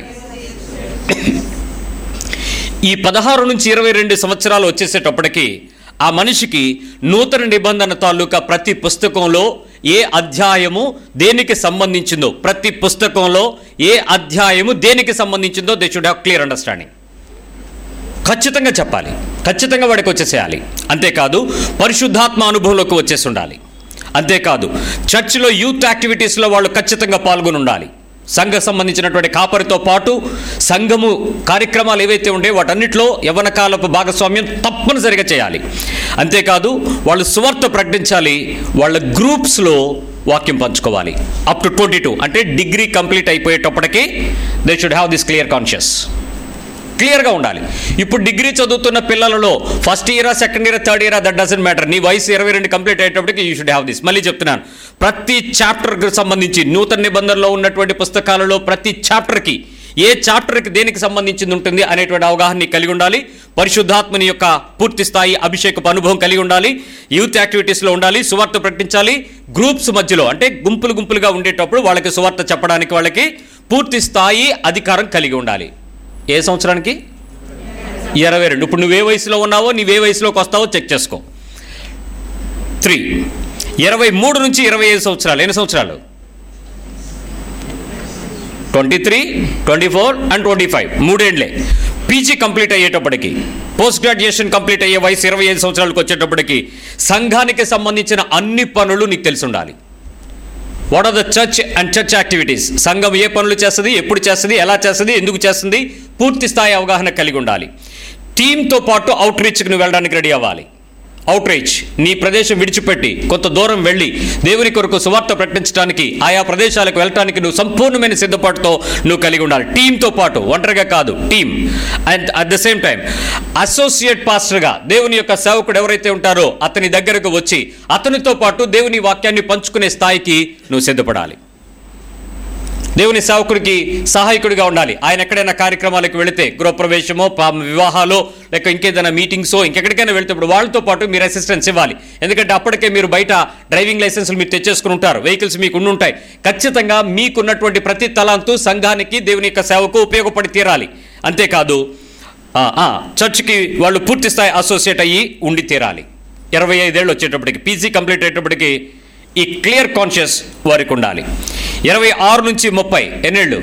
ఈ పదహారు నుంచి ఇరవై రెండు సంవత్సరాలు వచ్చేసేటప్పటికి ఆ మనిషికి నూతన నిబంధన తాలూకా ప్రతి పుస్తకంలో ఏ అధ్యాయము దేనికి సంబంధించిందో ప్రతి పుస్తకంలో ఏ అధ్యాయము దేనికి సంబంధించిందో they should have clear understanding ఖచ్చితంగా చెప్పాలి ఖచ్చితంగా వాడికి వచ్చేసేయాలి అంతేకాదు పరిశుద్ధాత్మ అనుభవంలోకి వచ్చేసి ఉండాలి అంతేకాదు చర్చిలో యూత్ యాక్టివిటీస్లో వాళ్ళు ఖచ్చితంగా పాల్గొని ఉండాలి సంఘ సంబంధించినటువంటి కాపరితో పాటు సంఘము కార్యక్రమాలు ఏవైతే ఉండే వాటన్నిటిలో యవన కాలపు భాగస్వామ్యం తప్పనిసరిగా చేయాలి అంతేకాదు వాళ్ళు సువార్త ప్రకటించాలి వాళ్ళ గ్రూప్స్లో వాక్యం పంచుకోవాలి అప్ టు ట్వంటీ టూ అంటే డిగ్రీ కంప్లీట్ అయిపోయేటప్పటికి they should have this clear conscious క్లియర్గా ఉండాలి ఇప్పుడు డిగ్రీ చదువుతున్న పిల్లలలో first year second year third year that doesn't matter నీ వయసు ఇరవై రెండు కంప్లీట్ అయ్యేటప్పటికి యూ షుడ్ హ్యావ్ దిస్ మళ్ళీ చెప్తున్నాను ప్రతి చాప్టర్కి సంబంధించి నూతన నిబంధనలో ఉన్నటువంటి పుస్తకాలలో ప్రతి చాప్టర్కి ఏ చాప్టర్కి దేనికి సంబంధించింది ఉంటుంది అనేటువంటి అవగాహన కలిగి ఉండాలి పరిశుద్ధాత్మని యొక్క పూర్తి స్థాయి అభిషేకపు అనుభవం కలిగి ఉండాలి యూత్ యాక్టివిటీస్లో ఉండాలి సువార్త ప్రకటించాలి గ్రూప్స్ మధ్యలో అంటే గుంపులు గుంపులుగా ఉండేటప్పుడు వాళ్ళకి సువార్త చెప్పడానికి వాళ్ళకి పూర్తి స్థాయి అధికారం కలిగి ఉండాలి ఏ సంవత్సరానికి ఇరవై రెండు ఇప్పుడు నువ్వే వయసులో ఉన్నావో నీవే వయసులోకి వస్తావో చెక్ చేసుకో త్రీ ఇరవై మూడు నుంచి ఇరవై ఐదు సంవత్సరాలు ఎన్ని సంవత్సరాలు twenty three twenty four and twenty five మూడేళ్లే పీజీ కంప్లీట్ అయ్యేటప్పటికి పోస్ట్ గ్రాడ్యుయేషన్ కంప్లీట్ అయ్యే వయసు ఇరవై ఐదు సంవత్సరాలకు వచ్చేటప్పటికి సంఘానికి సంబంధించిన అన్ని పనులు నీకు తెలిసి ఉండాలి what are the church and church activities సంఘం ఏ పనులు చేస్తుంది ఎప్పుడు చేస్తుంది ఎలా చేస్తుంది ఎందుకు చేస్తుంది పూర్తి స్థాయి అవగాహన కలిగి ఉండాలి టీంతో పాటు అవుట్ రీచ్కి నువ్వు వెళ్ళడానికి రెడీ అవ్వాలి అవుట్ రీచ్ నీ ప్రదేశం విడిచిపెట్టి కొంత దూరం వెళ్ళి దేవుని కొరకు సువార్త ప్రకటించడానికి ఆయా ప్రదేశాలకు వెళ్ళడానికి నువ్వు సంపూర్ణమైన సిద్ధపాటుతో నువ్వు కలిగి ఉండాలి టీంతో పాటు ఒంటరిగా కాదు team and at the same time associate పాస్టర్గా దేవుని యొక్క సేవకుడు ఎవరైతే ఉంటారో అతని దగ్గరకు వచ్చి అతనితో పాటు దేవుని వాక్యాన్ని పంచుకునే స్థాయికి నువ్వు సిద్ధపడాలి దేవుని సేవకుడికి సహాయకుడిగా ఉండాలి ఆయన ఎక్కడైనా కార్యక్రమాలకు వెళితే గృహప్రవేశమో పా- వివాహాలో లేక ఇంకేదైనా మీటింగ్సో ఇంకెక్కడికైనా వెళ్తేప్పుడు వాళ్ళతో పాటు మీరు అసిస్టెన్స్ ఇవ్వాలి ఎందుకంటే అప్పటికే మీరు బయట డ్రైవింగ్ లైసెన్సులు మీరు తెచ్చేసుకుని ఉంటారు వెహికల్స్ మీకు ఉండి ఉంటాయి ఖచ్చితంగా మీకున్నటువంటి ప్రతి తలాంతు సంఘానికి దేవుని యొక్క సేవకు ఉపయోగపడి తీరాలి అంతేకాదు ఆ, ఆ, చర్చ్కి వాళ్ళు పూర్తి స్థాయి అసోసియేట్ అయ్యి ఉండి తీరాలి ఇరవై ఐదేళ్ళు వచ్చేటప్పటికి పీజీ కంప్లీట్ అయ్యేటప్పటికి ఈ క్లియర్ కాన్షియస్ వారికి ఉండాలి ఇరవై ఆరు నుంచి ముప్పై ఎన్నేళ్ళు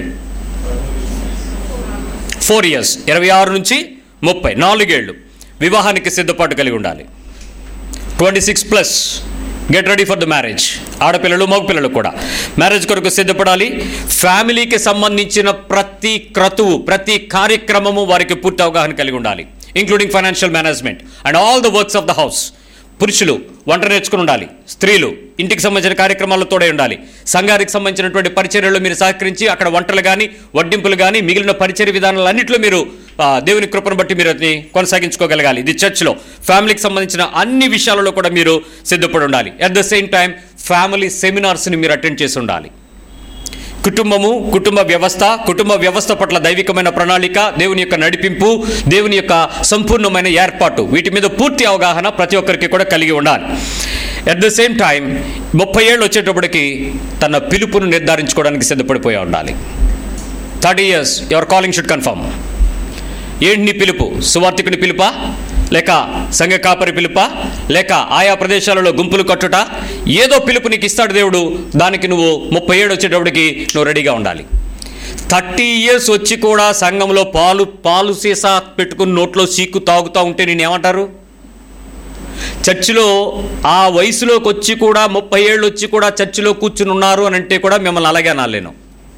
ఫోర్ ఇయర్స్ ఇరవై ఆరు నుంచి ముప్పై నాలుగేళ్ళు వివాహానికి సిద్ధపాటు కలిగి ఉండాలి twenty six plus get ready for the marriage ఆడపిల్లలు మగపిల్లలు కూడా మ్యారేజ్ కొరకు సిద్ధపడాలి ఫ్యామిలీకి సంబంధించిన ప్రతి క్రతువు ప్రతి కార్యక్రమము వారికి పూర్తి అవగాహన కలిగి ఉండాలి including financial management and all the works of the house పురుషులు వంట నేర్చుకుని ఉండాలి స్త్రీలు ఇంటికి సంబంధించిన కార్యక్రమాల్లో తోడే ఉండాలి సంఘానికి సంబంధించినటువంటి పరిచర్యలో మీరు సహకరించి అక్కడ వంటలు కానీ వడ్డింపులు కానీ మిగిలిన పరిచర్య విధానాలన్నింటిలో మీరు ఆ, దేవుని కృపను బట్టి మీరు అది కొనసాగించుకోగలగాలి ఇది చర్చ్లో ఫ్యామిలీకి సంబంధించిన అన్ని విషయాలలో కూడా మీరు సిద్ధపడి ఉండాలి at the same time family సెమినార్స్ని మీరు అటెండ్ చేసి ఉండాలి కుటుంబము కుటుంబ వ్యవస్థ కుటుంబ వ్యవస్థ పట్ల దైవికమైన ప్రణాళిక దేవుని యొక్క నడిపింపు దేవుని యొక్క సంపూర్ణమైన ఏర్పాటు వీటి మీద పూర్తి అవగాహన ప్రతి ఒక్కరికి కూడా కలిగి ఉండాలి అట్ ద సేమ్ టైం ముప్పై ఏళ్ళు వచ్చేటప్పటికి తన పిలుపును నిర్ధారించుకోవడానికి సిద్ధపడిపోయి ఉండాలి thirty years your calling should confirm ఏంటి నీ పిలుపు సువార్థికుని పిలుపా లేక సంఘ కాపరి పిలుపా లేక ఆయా ప్రదేశాలలో గుంపులు కట్టుట ఏదో పిలుపు నీకు ఇస్తాడు దేవుడు దానికి నువ్వు ముప్పై ఏడు వచ్చేటప్పటికి నువ్వు రెడీగా ఉండాలి థర్టీ ఇయర్స్ వచ్చి కూడా సంఘంలో పాలు పాలు సీసా పెట్టుకుని నోట్లో సీకు తాగుతూ ఉంటే నేను ఏమంటారు చర్చిలో ఆ వయసులోకి వచ్చి కూడా ముప్పై ఏళ్ళు వచ్చి కూడా చర్చిలో కూర్చుని ఉన్నారు అని అంటే కూడా మిమ్మల్ని అలాగే అనాలేను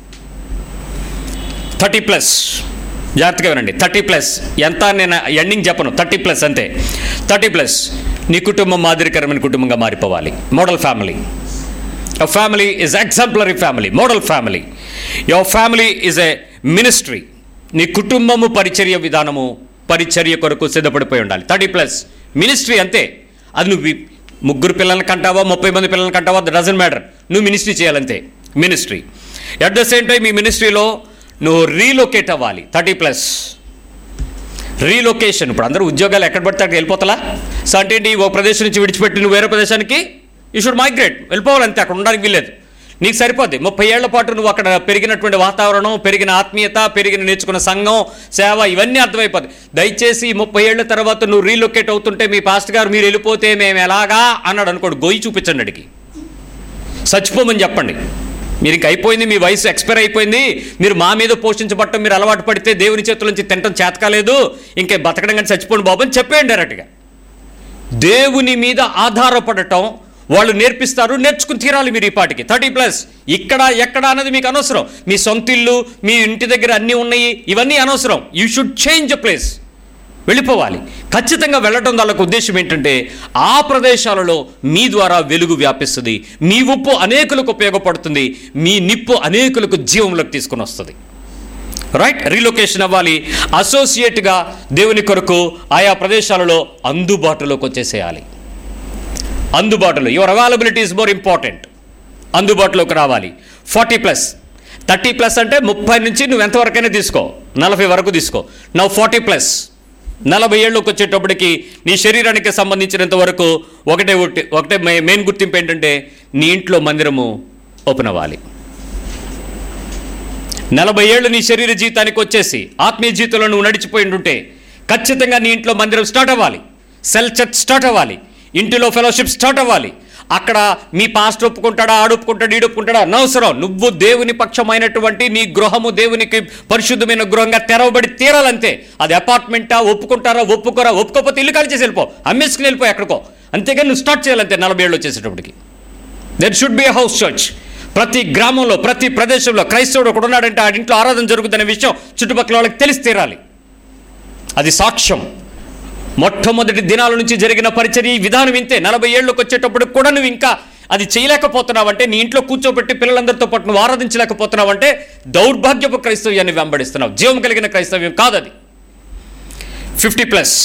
థర్టీ ప్లస్ జాగ్రత్తగా వినండి థర్టీ ప్లస్ ఎంత నేను ఎండింగ్ చెప్పను థర్టీ ప్లస్ అంతే థర్టీ ప్లస్ నీ కుటుంబం మాదిరికరమైన కుటుంబంగా మారిపోవాలి model family A family is exemplary family, model family. Your family is a ministry. నీ కుటుంబము పరిచర్య విధానము పరిచర్య కొరకు సిద్ధపడిపోయి ఉండాలి థర్టీ ప్లస్ మినిస్ట్రీ అంతే అది నువ్వు వి- ముగ్గురు పిల్లల్ని కంటావా ముప్పై మంది పిల్లల్ని కంటావా డజన్ మ్యాటర్ నువ్వు మినిస్ట్రీ చేయాలంతే ministry at the same time ఈ మినిస్ట్రీలో నువ్వు రీలొకేట్ అవ్వాలి థర్టీ ప్లస్ రీలొకేషన్ ఇప్పుడు అందరూ ఉద్యోగాలు ఎక్కడ పడితే అక్కడ వెళ్ళిపోతలా సో అంటే ఏంటి ఒక ప్రదేశం నుంచి విడిచిపెట్టి నువ్వు వేరే ప్రదేశానికి యూ షుడ్ మైగ్రేట్ వెళ్ళిపోవాలంతే అక్కడ ఉండడానికి వీల్లేదు నీకు సరిపోద్ది ముప్పై ఏళ్ల పాటు నువ్వు అక్కడ పెరిగినటువంటి వాతావరణం పెరిగిన ఆత్మీయత పెరిగిన నేర్చుకున్న సంఘం సేవ ఇవన్నీ అర్థమైపోద్ది దయచేసి ఈ ముప్పై ఏళ్ల తర్వాత నువ్వు రీలొకేట్ అవుతుంటే మీ పాస్ట్ గారు మీరు వెళ్ళిపోతే మేము ఎలాగా అన్నాడు అనుకోడు గొయ్యి చూపించండి అడిగి చచ్చిపోమని చెప్పండి మీరు ఇంక అయిపోయింది మీ వయసు ఎక్స్పైర్ అయిపోయింది మీరు మా మీద పోషించబట్టం మీరు అలవాటు పడితే దేవుని చేతుల నుంచి తినటం చేతకాలేదు ఇంకా బతకడం కానీ చచ్చిపోండి బాబు అని చెప్పేయండి డైరెక్ట్గా దేవుని మీద ఆధారపడటం వాళ్ళు నేర్పిస్తారు నేర్చుకుని తీరాలి మీరు ఈ పాటికి థర్టీ ప్లస్ ఇక్కడ ఎక్కడ అన్నది మీకు అనవసరం మీ సొంత ఇల్లు మీ ఇంటి దగ్గర అన్నీ ఉన్నాయి ఇవన్నీ అనవసరం you should change a place వెళ్ళిపోవాలి ఖచ్చితంగా వెళ్ళటం వాళ్ళకు ఉద్దేశం ఏంటంటే ఆ ప్రదేశాలలో మీ ద్వారా వెలుగు వ్యాపిస్తుంది మీ ఉప్పు అనేకులకు ఉపయోగపడుతుంది మీ నిప్పు అనేకులకు జీవంలోకి తీసుకుని వస్తుంది రైట్ రీలొకేషన్ అవ్వాలి అసోసియేట్గా దేవుని కొరకు ఆయా ప్రదేశాలలో అందుబాటులోకి వచ్చేసేయాలి అందుబాటులో your availability is more important అందుబాటులోకి రావాలి ఫార్టీ ప్లస్ థర్టీ ప్లస్ అంటే ముప్పై నుంచి నువ్వు ఎంతవరకైనా తీసుకో నలభై వరకు తీసుకో నవ్వు ఫార్టీ ప్లస్ నలభై ఏళ్ళకి వచ్చేటప్పటికి నీ శరీరానికి సంబంధించినంత వరకు ఒకటే ఒకటి ఒకటే మే- మెయిన్ గుర్తింపు ఏంటంటే నీ ఇంట్లో మందిరము ఓపెన్ అవ్వాలి నలభై ఏళ్ళు నీ శరీర జీవితానికి వచ్చేసి ఆత్మీయ జీవితంలో నువ్వు నడిచిపోయి ఉంటే ఖచ్చితంగా నీ ఇంట్లో మందిరం స్టార్ట్ అవ్వాలి సెల్ చర్చ్ స్టార్ట్ అవ్వాలి ఇంటిలో ఫెలోషిప్ స్టార్ట్ అవ్వాలి అక్కడ మీ పాస్టర్ ఒప్పుకుంటాడా ఆడు ఒప్పుకుంటాడు ఈడు ఒప్పుకుంటాడా అనవసరం నువ్వు దేవుని పక్షమైనటువంటి నీ గృహము దేవునికి పరిశుద్ధమైన గృహంగా తెరవబడి తీరాలంతే అది అపార్ట్మెంటా ఒప్పుకుంటారా ఒప్పుకోరా ఒప్పుకోకపోతే ఇల్లు ఖాళీ చేసి వెళ్ళిపో అమ్మేసుకుని వెళ్ళిపో ఎక్కడికో అంతేగాని నువ్వు స్టార్ట్ చేయాలంతే నలభై ఏళ్ళు వచ్చేసేటప్పటికి there should be house church ప్రతి గ్రామంలో ప్రతి ప్రదేశంలో క్రైస్తవుడు ఒకడు ఉన్నాడంటే ఆ ఇంట్లో ఆరాధన జరుగుతున్న విషయం చుట్టుపక్కల వాళ్ళకి తెలిసి తీరాలి అది సాక్ష్యం మొట్టమొదటి దినాల నుంచి జరిగిన పరిచర్య ఈ విధానం ఇంతే నలభై ఏళ్ళకి వచ్చేటప్పుడు కూడా నువ్వు ఇంకా అది చేయలేకపోతున్నావంటే నీ ఇంట్లో కూర్చోబెట్టి పిల్లలందరితో పాటు నువ్వు ఆరాధించలేకపోతున్నావంటే దౌర్భాగ్యపు క్రైస్తవ్యాన్ని వెంబడిస్తున్నావు జీవం కలిగిన క్రైస్తవ్యం కాదు అది fifty plus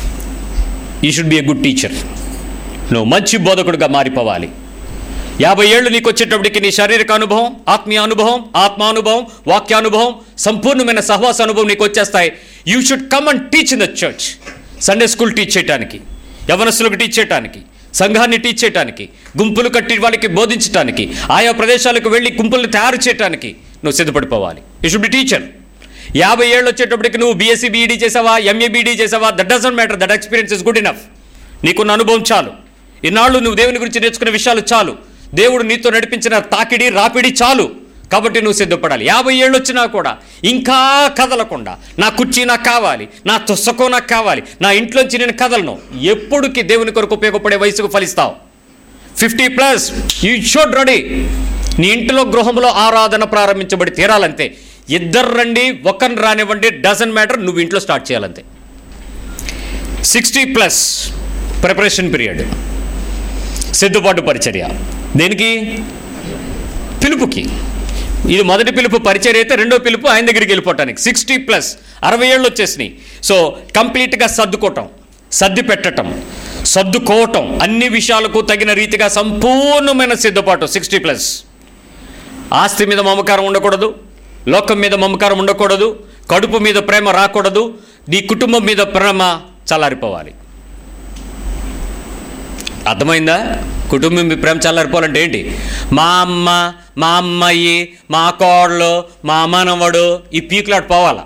he should be a good teacher నువ్వు మంచి బోధకుడుగా మారిపోవాలి యాభై ఏళ్ళు నీకు వచ్చేటప్పటికి నీ శారీరక అనుభవం ఆత్మీయ అనుభవం ఆత్మానుభవం వాక్యానుభవం సంపూర్ణమైన సహవాస అనుభవం నీకు వచ్చేస్తాయి you should come and teach in the church Sunday school teach చేయటానికి యవనస్తులకు టీచ్ చేయటానికి సంఘాన్ని టీచ్ చేయటానికి గుంపులు కట్టి వాళ్ళకి బోధించటానికి ఆయా ప్రదేశాలకు వెళ్ళి గుంపులను తయారు చేయటానికి నువ్వు సిద్ధపడిపోవాలి యూ షుడ్ బి టీచర్ యాభై ఏళ్ళు వచ్చేటప్పటికి నువ్వు బీఎస్సీ బీఈడీ చేసావా ఎంఏ బీఈడీ చేసావా that doesn't matter that experience is good enough నీకున్న అనుభవం చాలు ఇన్నాళ్ళు నువ్వు దేవుని గురించి నేర్చుకున్న విషయాలు చాలు దేవుడు నీతో నడిపించిన తాకిడి రాపిడి చాలు కాబట్టి నువ్వు సిద్ధపడాలి యాభై ఏళ్ళు వచ్చినా కూడా ఇంకా కదలకుండా నా కుర్చీ నాకు కావాలి నా తుస్సకో నాకు కావాలి నా ఇంట్లోంచి నేను కదలను ఎప్పుడుకి దేవుని కొరకు ఉపయోగపడే వయసుకు ఫలిస్తావు fifty plus you should ready నీ ఇంటిలో గృహంలో ఆరాధన ప్రారంభించబడి తీరాలంతే ఇద్దరు రండి ఒకరిని రానివ్వండి డజన్ మ్యాటర్ నువ్వు ఇంట్లో స్టార్ట్ చేయాలంతే సిక్స్టీ ప్లస్ ప్రిపరేషన్ పీరియడ్ సిద్ధపాటు పరిచర్య దేనికి పిలుపుకి ఇది మొదటి పిలుపు పరిచర్య అయితే రెండో పిలుపు ఆయన దగ్గరికి వెళ్ళిపోవటానికి సిక్స్టీ ప్లస్ అరవై ఏళ్ళు వచ్చేసినాయి సో కంప్లీట్గా సర్దుకోవటం సర్ది పెట్టటం సర్దుకోవటం అన్ని విషయాలకు తగిన రీతిగా సంపూర్ణమైన సిద్ధపాటు సిక్స్టీ ప్లస్ ఆస్తి మీద మమకారం ఉండకూడదు లోకం మీద మమకారం ఉండకూడదు కడుపు మీద ప్రేమ రాకూడదు నీ కుటుంబం మీద ప్రేమ చల్లారిపోవాలి అర్థమైందా కుటుంబం మీ ప్రేమ చల్లారిపోవాలంటే ఏంటి మా అమ్మ మా అమ్మాయి మా కోడలు మా మనవడు ఈ పీకులాట పోవాలా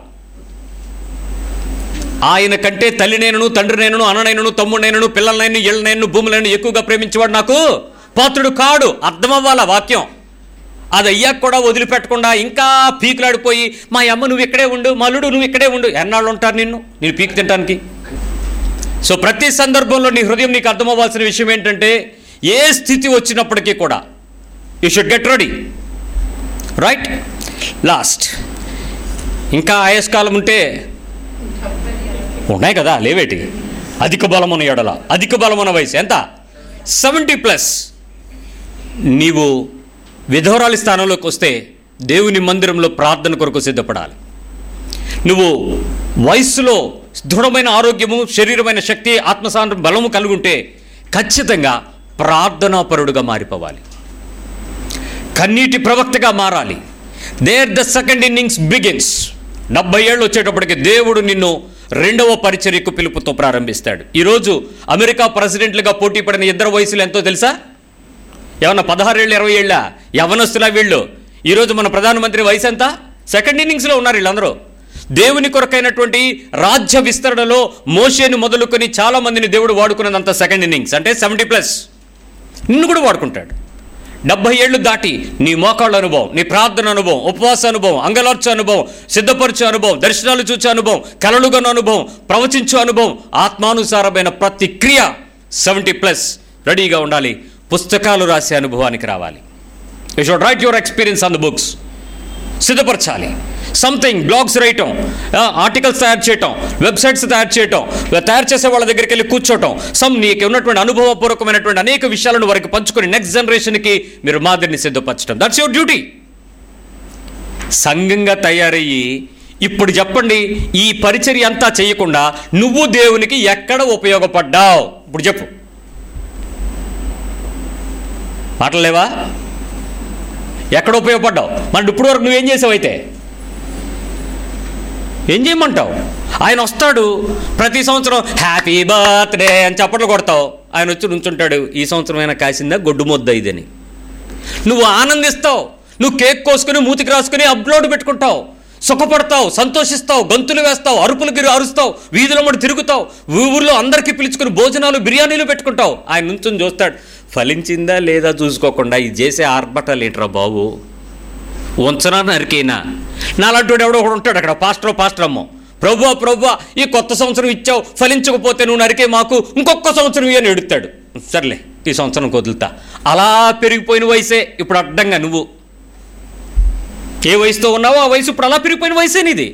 ఆయన కంటే తల్లి నేనను తండ్రి నేనను అన్ననైనను తమ్ముడు నేనను పిల్లలనైను ఇళ్ళనైను భూములైన ఎక్కువగా ప్రేమించేవాడు నాకు పాత్రుడు కాడు అర్థమవ్వాలా వాక్యం అది అయ్యాక కూడా వదిలిపెట్టకుండా ఇంకా పీకులాడిపోయి మా అమ్మ నువ్వు ఇక్కడే ఉండు మల్లుడు నువ్వు ఇక్కడే ఉండు ఎన్నాళ్ళు ఉంటారు నిన్ను నేను పీకు తినడానికి సో ప్రతి సందర్భంలో నీ హృదయం నీకు అర్థమవ్వాల్సిన విషయం ఏంటంటే ఏ స్థితి వచ్చినప్పటికీ కూడా you should get ready right last ఇంకా ఆయుష్కాలం ఉంటే ఉన్నాయి కదా లేవేటి అధిక బలమున ఎడల అధిక బలమున వయసు ఎంత సెవెంటీ ప్లస్ నీవు విధవరాలి స్థానంలోకి వస్తే దేవుని మందిరంలో ప్రార్థన కొరకు సిద్ధపడాలి నువ్వు వయస్సులో దృఢమైన ఆరోగ్యము శరీరమైన శక్తి ఆత్మసాంద్ర బలము కలుగుంటే ఖచ్చితంగా ప్రార్థనాపరుడుగా మారిపోవాలి కన్నీటి ప్రవక్తగా మారాలి there the second innings begins డెబ్బై ఏళ్ళు వచ్చేటప్పటికి దేవుడు నిన్ను రెండవ పరిచర్యకు పిలుపుతో ప్రారంభిస్తాడు ఈరోజు అమెరికా ప్రెసిడెంట్లుగా పోటీ పడిన ఇద్దరు వయసులు ఎంతో తెలుసా ఏమన్నా పదహారేళ్ళు ఇరవై ఏళ్ళ యవనస్తులా వీళ్ళు ఈరోజు మన ప్రధానమంత్రి వయసు ఎంత సెకండ్ ఇన్నింగ్స్లో ఉన్నారు వీళ్ళందరూ దేవుని కొరకైనటువంటి రాజ్య విస్తరణలో మోషేను మొదలుకొని చాలా మందిని దేవుడు వాడుకున్నదంతా సెకండ్ ఇన్నింగ్స్ అంటే సెవెంటీ ప్లస్ నిన్ను కూడా వాడుకుంటాడు డెబ్బై ఏళ్ళు దాటి నీ మోకాళ్ళ అనుభవం నీ ప్రార్థన అనుభవం ఉపవాస అనుభవం అంగలార్చు అనుభవం సిద్ధపరచు అనుభవం దర్శనాలు చూచే అనుభవం కలలుగను అనుభవం ప్రవచించు అనుభవం ఆత్మానుసారమైన ప్రతి క్రియ సెవెంటీ ప్లస్ రెడీగా ఉండాలి పుస్తకాలు రాసే అనుభవానికి రావాలి you should write your experience on the books సిద్ధపరచాలి సంథింగ్ బ్లాగ్స్ రాయటం ఆర్టికల్స్ తయారు చేయటం వెబ్సైట్స్ తయారు చేయటం తయారు చేసే వాళ్ళ దగ్గరికి వెళ్ళి కూర్చోవటం సమ్ నీకు ఉన్నటువంటి అనుభవపూర్వకమైనటువంటి అనేక విషయాలను వారికి పంచుకొని నెక్స్ట్ జనరేషన్కి మీరు మాదిరిని సిద్ధపరచడం దట్స్ యువర్ డ్యూటీ సంఘంగా తయారయ్యి ఇప్పుడు చెప్పండి ఈ పరిచర్య అంతా చేయకుండా నువ్వు దేవునికి ఎక్కడ ఉపయోగపడ్డావు ఇప్పుడు చెప్పు మాటలేవా ఎక్కడ ఉపయోగపడ్డావు మరి ఇప్పుడు వరకు నువ్వేం చేసావు అయితే ఏం చేయమంటావు ఆయన వస్తాడు ప్రతి సంవత్సరం హ్యాపీ బర్త్డే అని చప్పట్లు కొడతావు ఆయన వచ్చి నుంచుంటాడు ఈ సంవత్సరం అయినా కాసిందా గొడ్డు ముద్ద ఇదని నువ్వు ఆనందిస్తావు నువ్వు కేక్ కోసుకుని మూతికి రాసుకుని అప్లోడ్ పెట్టుకుంటావు సుఖపడతావు సంతోషిస్తావు గంతులు వేస్తావు అరుపులు గిరి అరుస్తావు వీధిలో మడి తిరుగుతావు ఊర్లో అందరికీ పిలుచుకుని భోజనాలు బిర్యానీలు పెట్టుకుంటావు ఆయన నుంచుని చూస్తాడు ఫలించిందా లేదా చూసుకోకుండా ఇది చేసే ఆర్భటాలు ఏంట్రా బాబు ఉంచనా నరికేనా నాలాంటి ఎవడో ఒకడు ఉంటాడు అక్కడ పాస్టర్ పాస్టర్ అమ్మో ప్రభు ప్రభు ఈ కొత్త సంవత్సరం ఇచ్చావు ఫలించకపోతే నువ్వు నరికే మాకు ఇంకొక సంవత్సరం ఇయ్యని ఎడుతాడు సర్లే ఈ సంవత్సరం వదులుతా అలా పెరిగిపోయిన వయసే ఇప్పుడు అడ్డంగా నువ్వు ఏ వయసుతో ఉన్నావో ఆ వయసు ఇప్పుడు అలా పెరిగిపోయిన వయసే నీది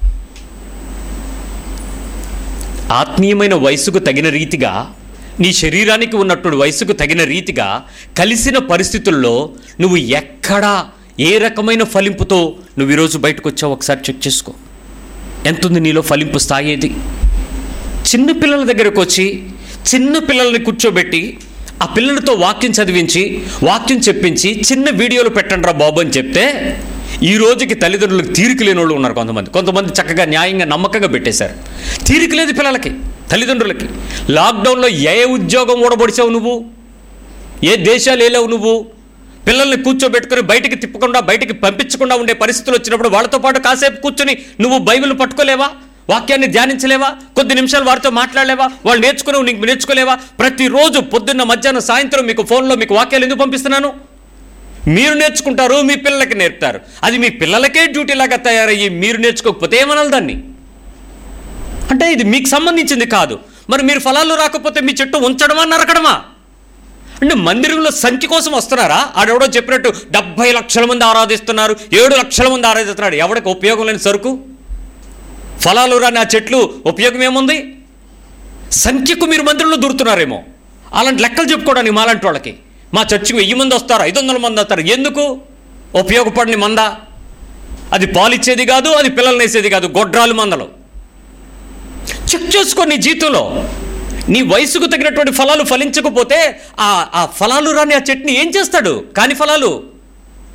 ఆత్మీయమైన వయసుకు తగిన రీతిగా నీ శరీరానికి ఉన్నటువంటి వయసుకు తగిన రీతిగా కలిసిన పరిస్థితుల్లో నువ్వు ఎక్కడా ఏ రకమైన ఫలింపుతో నువ్వు ఈరోజు బయటకు వచ్చావు ఒకసారి చెక్ చేసుకో ఎంతుంది నీలో ఫలింపు స్థాయి ఏది చిన్న పిల్లల దగ్గరకు వచ్చి చిన్న పిల్లల్ని కూర్చోబెట్టి ఆ పిల్లలతో వాక్యం చదివించి వాక్యం చెప్పించి చిన్న వీడియోలు పెట్టండి రా బాబు అని చెప్తే ఈ రోజుకి తల్లిదండ్రులకు తీరిక లేని వాళ్ళు ఉన్నారు కొంతమంది కొంతమంది చక్కగా న్యాయంగా నమ్మకంగా పెట్టేశారు తీరిక లేదు పిల్లలకి తల్లిదండ్రులకి లాక్డౌన్లో ఏ ఉద్యోగం ఊడబడిచావు నువ్వు ఏ దేశాలు వేలావు నువ్వు పిల్లల్ని కూర్చోబెట్టుకుని బయటికి తిప్పకుండా బయటికి పంపించకుండా ఉండే పరిస్థితులు వచ్చినప్పుడు వాళ్ళతో పాటు కాసేపు కూర్చుని నువ్వు బైబిల్ పట్టుకోలేవా వాక్యాన్ని ధ్యానించలేవా కొద్ది నిమిషాలు వారితో మాట్లాడలేవా వాళ్ళు నేర్చుకుని నీకు నేర్చుకోలేవా ప్రతిరోజు పొద్దున్న మధ్యాహ్నం సాయంత్రం మీకు ఫోన్లో మీకు వాక్యాలు ఎందుకు పంపిస్తున్నాను మీరు నేర్చుకుంటారు మీ పిల్లలకి నేర్పుతారు అది మీ పిల్లలకే డ్యూటీ లాగా తయారయ్యి మీరు నేర్చుకోకపోతే ఏమనాలి దాన్ని అంటే ఇది మీకు సంబంధించింది కాదు మరి మీరు ఫలాలు రాకపోతే మీ చెట్టు ఉంచడమా నరకడమా అంటే మందిరంలో సంఖ్య కోసం వస్తున్నారా ఆడెవడో చెప్పినట్టు డెబ్బై లక్షల మంది ఆరాధిస్తున్నారు ఏడు లక్షల మంది ఆరాధిస్తున్నాడు ఎవడికి ఉపయోగం లేని సరుకు ఫలాలు రాని ఆ చెట్లు ఉపయోగం ఏముంది సంఖ్యకు మీరు మందిరంలో దూరుతున్నారేమో అలాంటి లెక్కలు చెప్పుకోవడానికి మాలాంటి వాళ్ళకి మా చర్చికి వెయ్యి మంది వస్తారు ఐదు వందల మంది వస్తారు ఎందుకు ఉపయోగపడని మంద అది పాలిచ్చేది కాదు అది పిల్లల్ని వేసేది కాదు గొడ్రాలు మందలు చెక్ చేసుకో నీ జీవితంలో నీ వయసుకు తగినటువంటి ఫలాలు ఫలించకపోతే ఆ ఆ ఫలాలు రాని ఆ చెట్టుని ఏం చేస్తాడు కాని ఫలాలు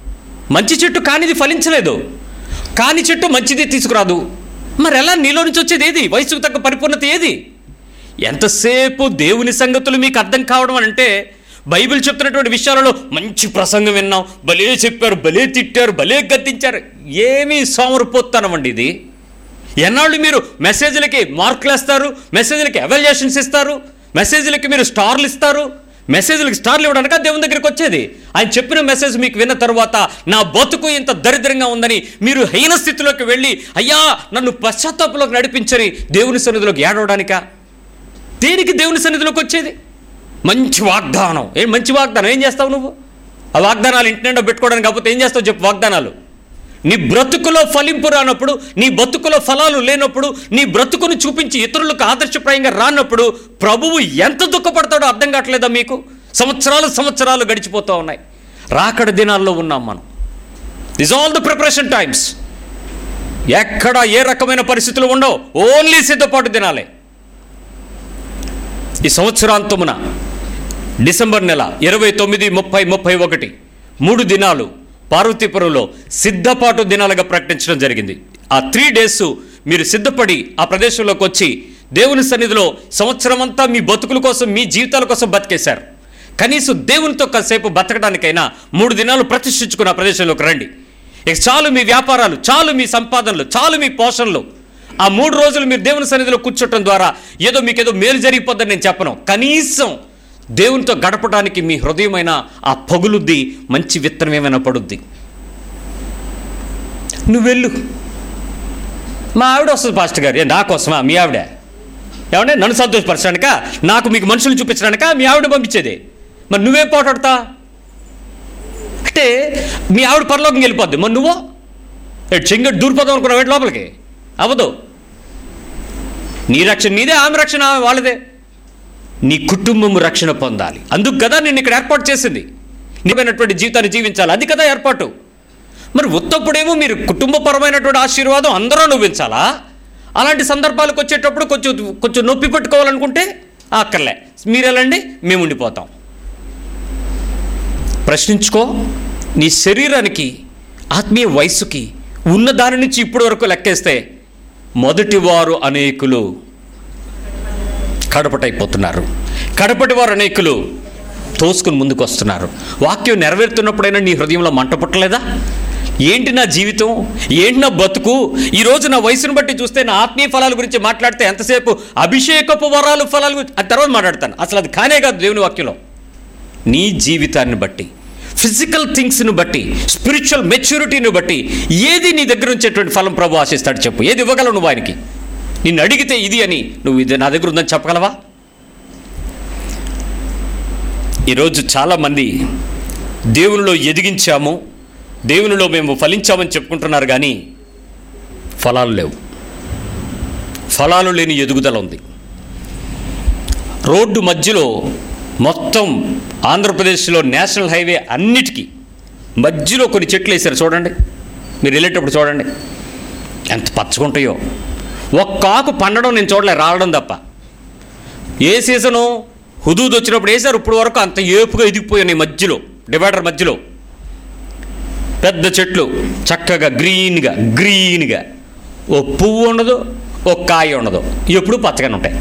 మంచి చెట్టు కానిది ఫలించలేదు కాని చెట్టు మంచిది తీసుకురాదు మరి ఎలా నీలో నుంచి వచ్చేది ఏది వయసుకు తగ్గ పరిపూర్ణత ఏది ఎంతసేపు దేవుని సంగతులు మీకు అర్థం కావడం అని అంటే బైబిల్ చెప్తున్నటువంటి విషయాలలో మంచి ప్రసంగం విన్నాం భలే చెప్పారు భలే తిట్టారు భలే గద్దించారు ఏమీ సోమరిపోతానమండి ఇది ఎన్నాళ్ళు మీరు మెసేజ్లకి మార్కులు వేస్తారు మెసేజ్లకి ఎవాల్యుయేషన్స్ ఇస్తారు మెసేజ్లకి మీరు స్టార్లు ఇస్తారు మెసేజ్లకి స్టార్లు ఇవ్వడానికి దేవుని దగ్గరికి వచ్చేది ఆయన చెప్పిన మెసేజ్ మీకు విన్న తర్వాత నా బతుకు ఇంత దరిద్రంగా ఉందని మీరు హీన స్థితిలోకి వెళ్ళి అయ్యా నన్ను పశ్చాత్తాపంలోకి నడిపించని దేవుని సన్నిధిలోకి ఏడవడానికా దేనికి దేవుని సన్నిధిలోకి వచ్చేది మంచి వాగ్దానం ఏం మంచి వాగ్దానం ఏం చేస్తావు నువ్వు ఆ వాగ్దానాలు ఇంటి నిండా పెట్టుకోవడానికి కాకపోతే ఏం చేస్తావు చెప్పు వాగ్దానాలు నీ బ్రతుకులో ఫలింపు రానప్పుడు నీ బ్రతుకులో ఫలాలు లేనప్పుడు నీ బ్రతుకును చూపించి ఇతరులకు ఆదర్శప్రాయంగా రానప్పుడు ప్రభువు ఎంత దుఃఖపడతాడో అర్థం కావట్లేదా మీకు సంవత్సరాలు సంవత్సరాలు గడిచిపోతూ ఉన్నాయి రాకడ దినాల్లో ఉన్నాం మనం this all the preparation times ఎక్కడ ఏ రకమైన పరిస్థితులు ఉండవు ఓన్లీ సిద్ధపాటు దినాలే ఈ సంవత్సరాంతమున డిసెంబర్ నెల ఇరవై తొమ్మిది ముప్పై ముప్పై ఒకటి మూడు దినాలు పార్వతీపురంలో సిద్ధపాటు దినాలుగా ప్రకటించడం జరిగింది ఆ త్రీ డేస్ మీరు సిద్ధపడి ఆ ప్రదేశంలోకి వచ్చి దేవుని సన్నిధిలో సంవత్సరం అంతా మీ బతుకుల కోసం మీ జీవితాల కోసం బతికేశారు కనీసం దేవునితో కాసేపు బతకడానికైనా మూడు దినాలు ప్రతిష్ఠించుకున్న ఆ ప్రదేశంలోకి రండి ఇక చాలు మీ వ్యాపారాలు చాలు మీ సంపాదనలు చాలు మీ పోషణలు ఆ మూడు రోజులు మీరు దేవుని సన్నిధిలో కూర్చోటం ద్వారా ఏదో మీకు ఏదో మేలు జరిగిపోద్దని నేను చెప్పను కనీసం దేవునితో గడపడానికి మీ హృదయమైన ఆ పగులుద్ది మంచి విత్తనం ఏమైనా పడుద్ది నువ్వు వెళ్ళు మా ఆవిడ వస్తుంది పాస్టర్ గారు ఏ నా కోసమా మీ ఆవిడ ఏమంటే నన్ను సంతోషపరచడానిక నాకు మీకు మనుషులు చూపించడానిక మీ ఆవిడ పంపించేది మరి నువ్వేం పోటాడతా అంటే మీ ఆవిడ పరలోకం వెళ్ళిపోద్ది మరి నువ్వు చెంగడు దూరిపోదాం అనుకున్నావు ఏంటి లోపలికి అవ్వదు నీ రక్షణ నీదే ఆమె రక్షణ ఆమె వాళ్ళదే నీ కుటుంబం రక్షణ పొందాలి అందుకు కదా నేను ఇక్కడ ఏర్పాటు చేసింది నీమైనటువంటి జీవితాన్ని జీవించాలి అది కదా ఏర్పాటు మరి ఉత్తప్పుడేమో మీరు కుటుంబపరమైనటువంటి ఆశీర్వాదం అందరూ అనుభవించాలా అలాంటి సందర్భాలకు వచ్చేటప్పుడు కొంచెం కొంచెం నొప్పి పెట్టుకోవాలనుకుంటే అక్కర్లే మీరు వెళ్ళండి మేము ఉండిపోతాం ప్రశ్నించుకో నీ శరీరానికి ఆత్మీయ వయస్సుకి ఉన్న దాని నుంచి ఇప్పటి వరకు లెక్కేస్తే మొదటివారు అనేకులు కడపటైపోతున్నారు కడపటి వారు అనేకులు తోసుకుని ముందుకు వస్తున్నారు వాక్యం నెరవేరుతున్నప్పుడైనా నీ హృదయంలో మంట పుట్టలేదా ఏంటి నా జీవితం ఏంటి నా బతుకు ఈరోజు నా వయసును బట్టి చూస్తే నా ఆత్మీయ ఫలాల గురించి మాట్లాడితే ఎంతసేపు అభిషేకపు వరాలు ఫలాల గురించి అది తర్వాత మాట్లాడతాను అసలు అది కానే కాదు దేవుని వాక్యంలో నీ జీవితాన్ని బట్టి ఫిజికల్ థింగ్స్ను బట్టి స్పిరిచువల్ మెచ్యూరిటీని బట్టి ఏది నీ దగ్గర ఉంచేటువంటి ఫలం ప్రభు ఆశిస్తాడు చెప్పు ఏది ఇవ్వగలవు నువ్వు ఆయనకి నిన్ను అడిగితే ఇది అని నువ్వు ఇది నా దగ్గర ఉందని చెప్పగలవా ఈరోజు చాలామంది దేవునిలో ఎదిగించాము దేవునిలో మేము ఫలించామని చెప్పుకుంటున్నారు కానీ ఫలాలు లేవు ఫలాలు లేని ఎదుగుదల ఉంది రోడ్డు మధ్యలో మొత్తం ఆంధ్రప్రదేశ్లో నేషనల్ హైవే అన్నిటికీ మధ్యలో కొన్ని చెట్లు వేశారు చూడండి మీరు వెళ్ళేటప్పుడు చూడండి ఎంత పచ్చగుంటాయో ఒక్క ఆకు పండడం నేను చూడలే రావడం తప్ప ఏ సీజను హుదూద్ వచ్చినప్పుడు వేశారు ఇప్పుడు వరకు అంత ఏపుగా ఎదిగిపోయాయి మధ్యలో డివైడర్ మధ్యలో పెద్ద చెట్లు చక్కగా గ్రీన్గా గ్రీన్గా ఓ పువ్వు ఉండదు ఓ కాయ ఉండదు ఎప్పుడు పచ్చగానే ఉంటాయి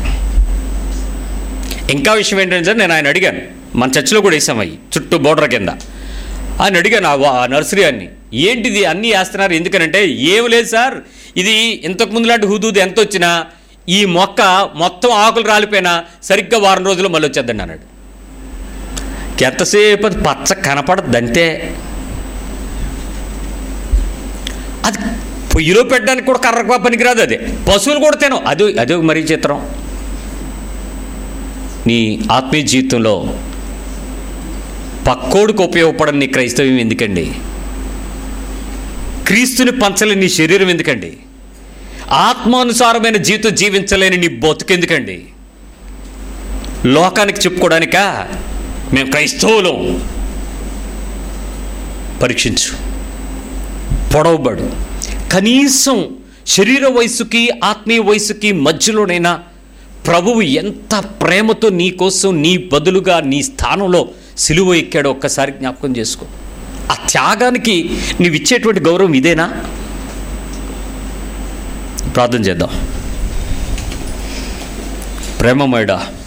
ఇంకా విషయం ఏంటంటే నేను ఆయన అడిగాను మన చర్చిలో కూడా వేసాం అవి చుట్టూ బోర్డర్ కింద ఆయన అడిగాను ఆ వా- ఆ నర్సరీ అన్ని ఏంటిది అన్నీ వేస్తున్నారు ఎందుకనంటే ఏం లేదు సార్ ఇది ఇంతకు ముందు లాంటి హుదూదు ఎంత వచ్చినా ఈ మొక్క మొత్తం ఆకులు రాలిపోయినా సరిగ్గా వారం రోజులు మళ్ళీ వచ్చేద్దండి అన్నాడు ఎంతసేపు అది పచ్చ కనపడద్దు అంతే అది పొయ్యిలో పెట్టడానికి కూడా కర్ర పనికిరాదు అది పశువులు కూడా తినం అది అదే మరీ చిత్రం నీ ఆత్మీయ జీవితంలో పక్కోడికి ఉపయోగపడని నీ క్రైస్తవ్యం ఎందుకండి క్రీస్తుని పంచలేని నీ శరీరం ఎందుకండి ఆత్మానుసారమైన జీవితం జీవించలేని నీ బతుకెందుకండి లోకానికి చెప్పుకోవడానికా మేము క్రైస్తవులం పరీక్షించు పొడవబడు కనీసం శరీర వయసుకి ఆత్మీయ వయసుకి మధ్యలోనైనా ప్రభువు ఎంత ప్రేమతో నీ కోసం నీ బదులుగా నీ స్థానంలో సిలువ ఎక్కాడో ఒక్కసారి జ్ఞాపకం చేసుకో ఆ త్యాగానికి నీవు ఇచ్చేటువంటి గౌరవం ఇదేనా ప్రార్థన చేద్దాం ప్రేమమయుడా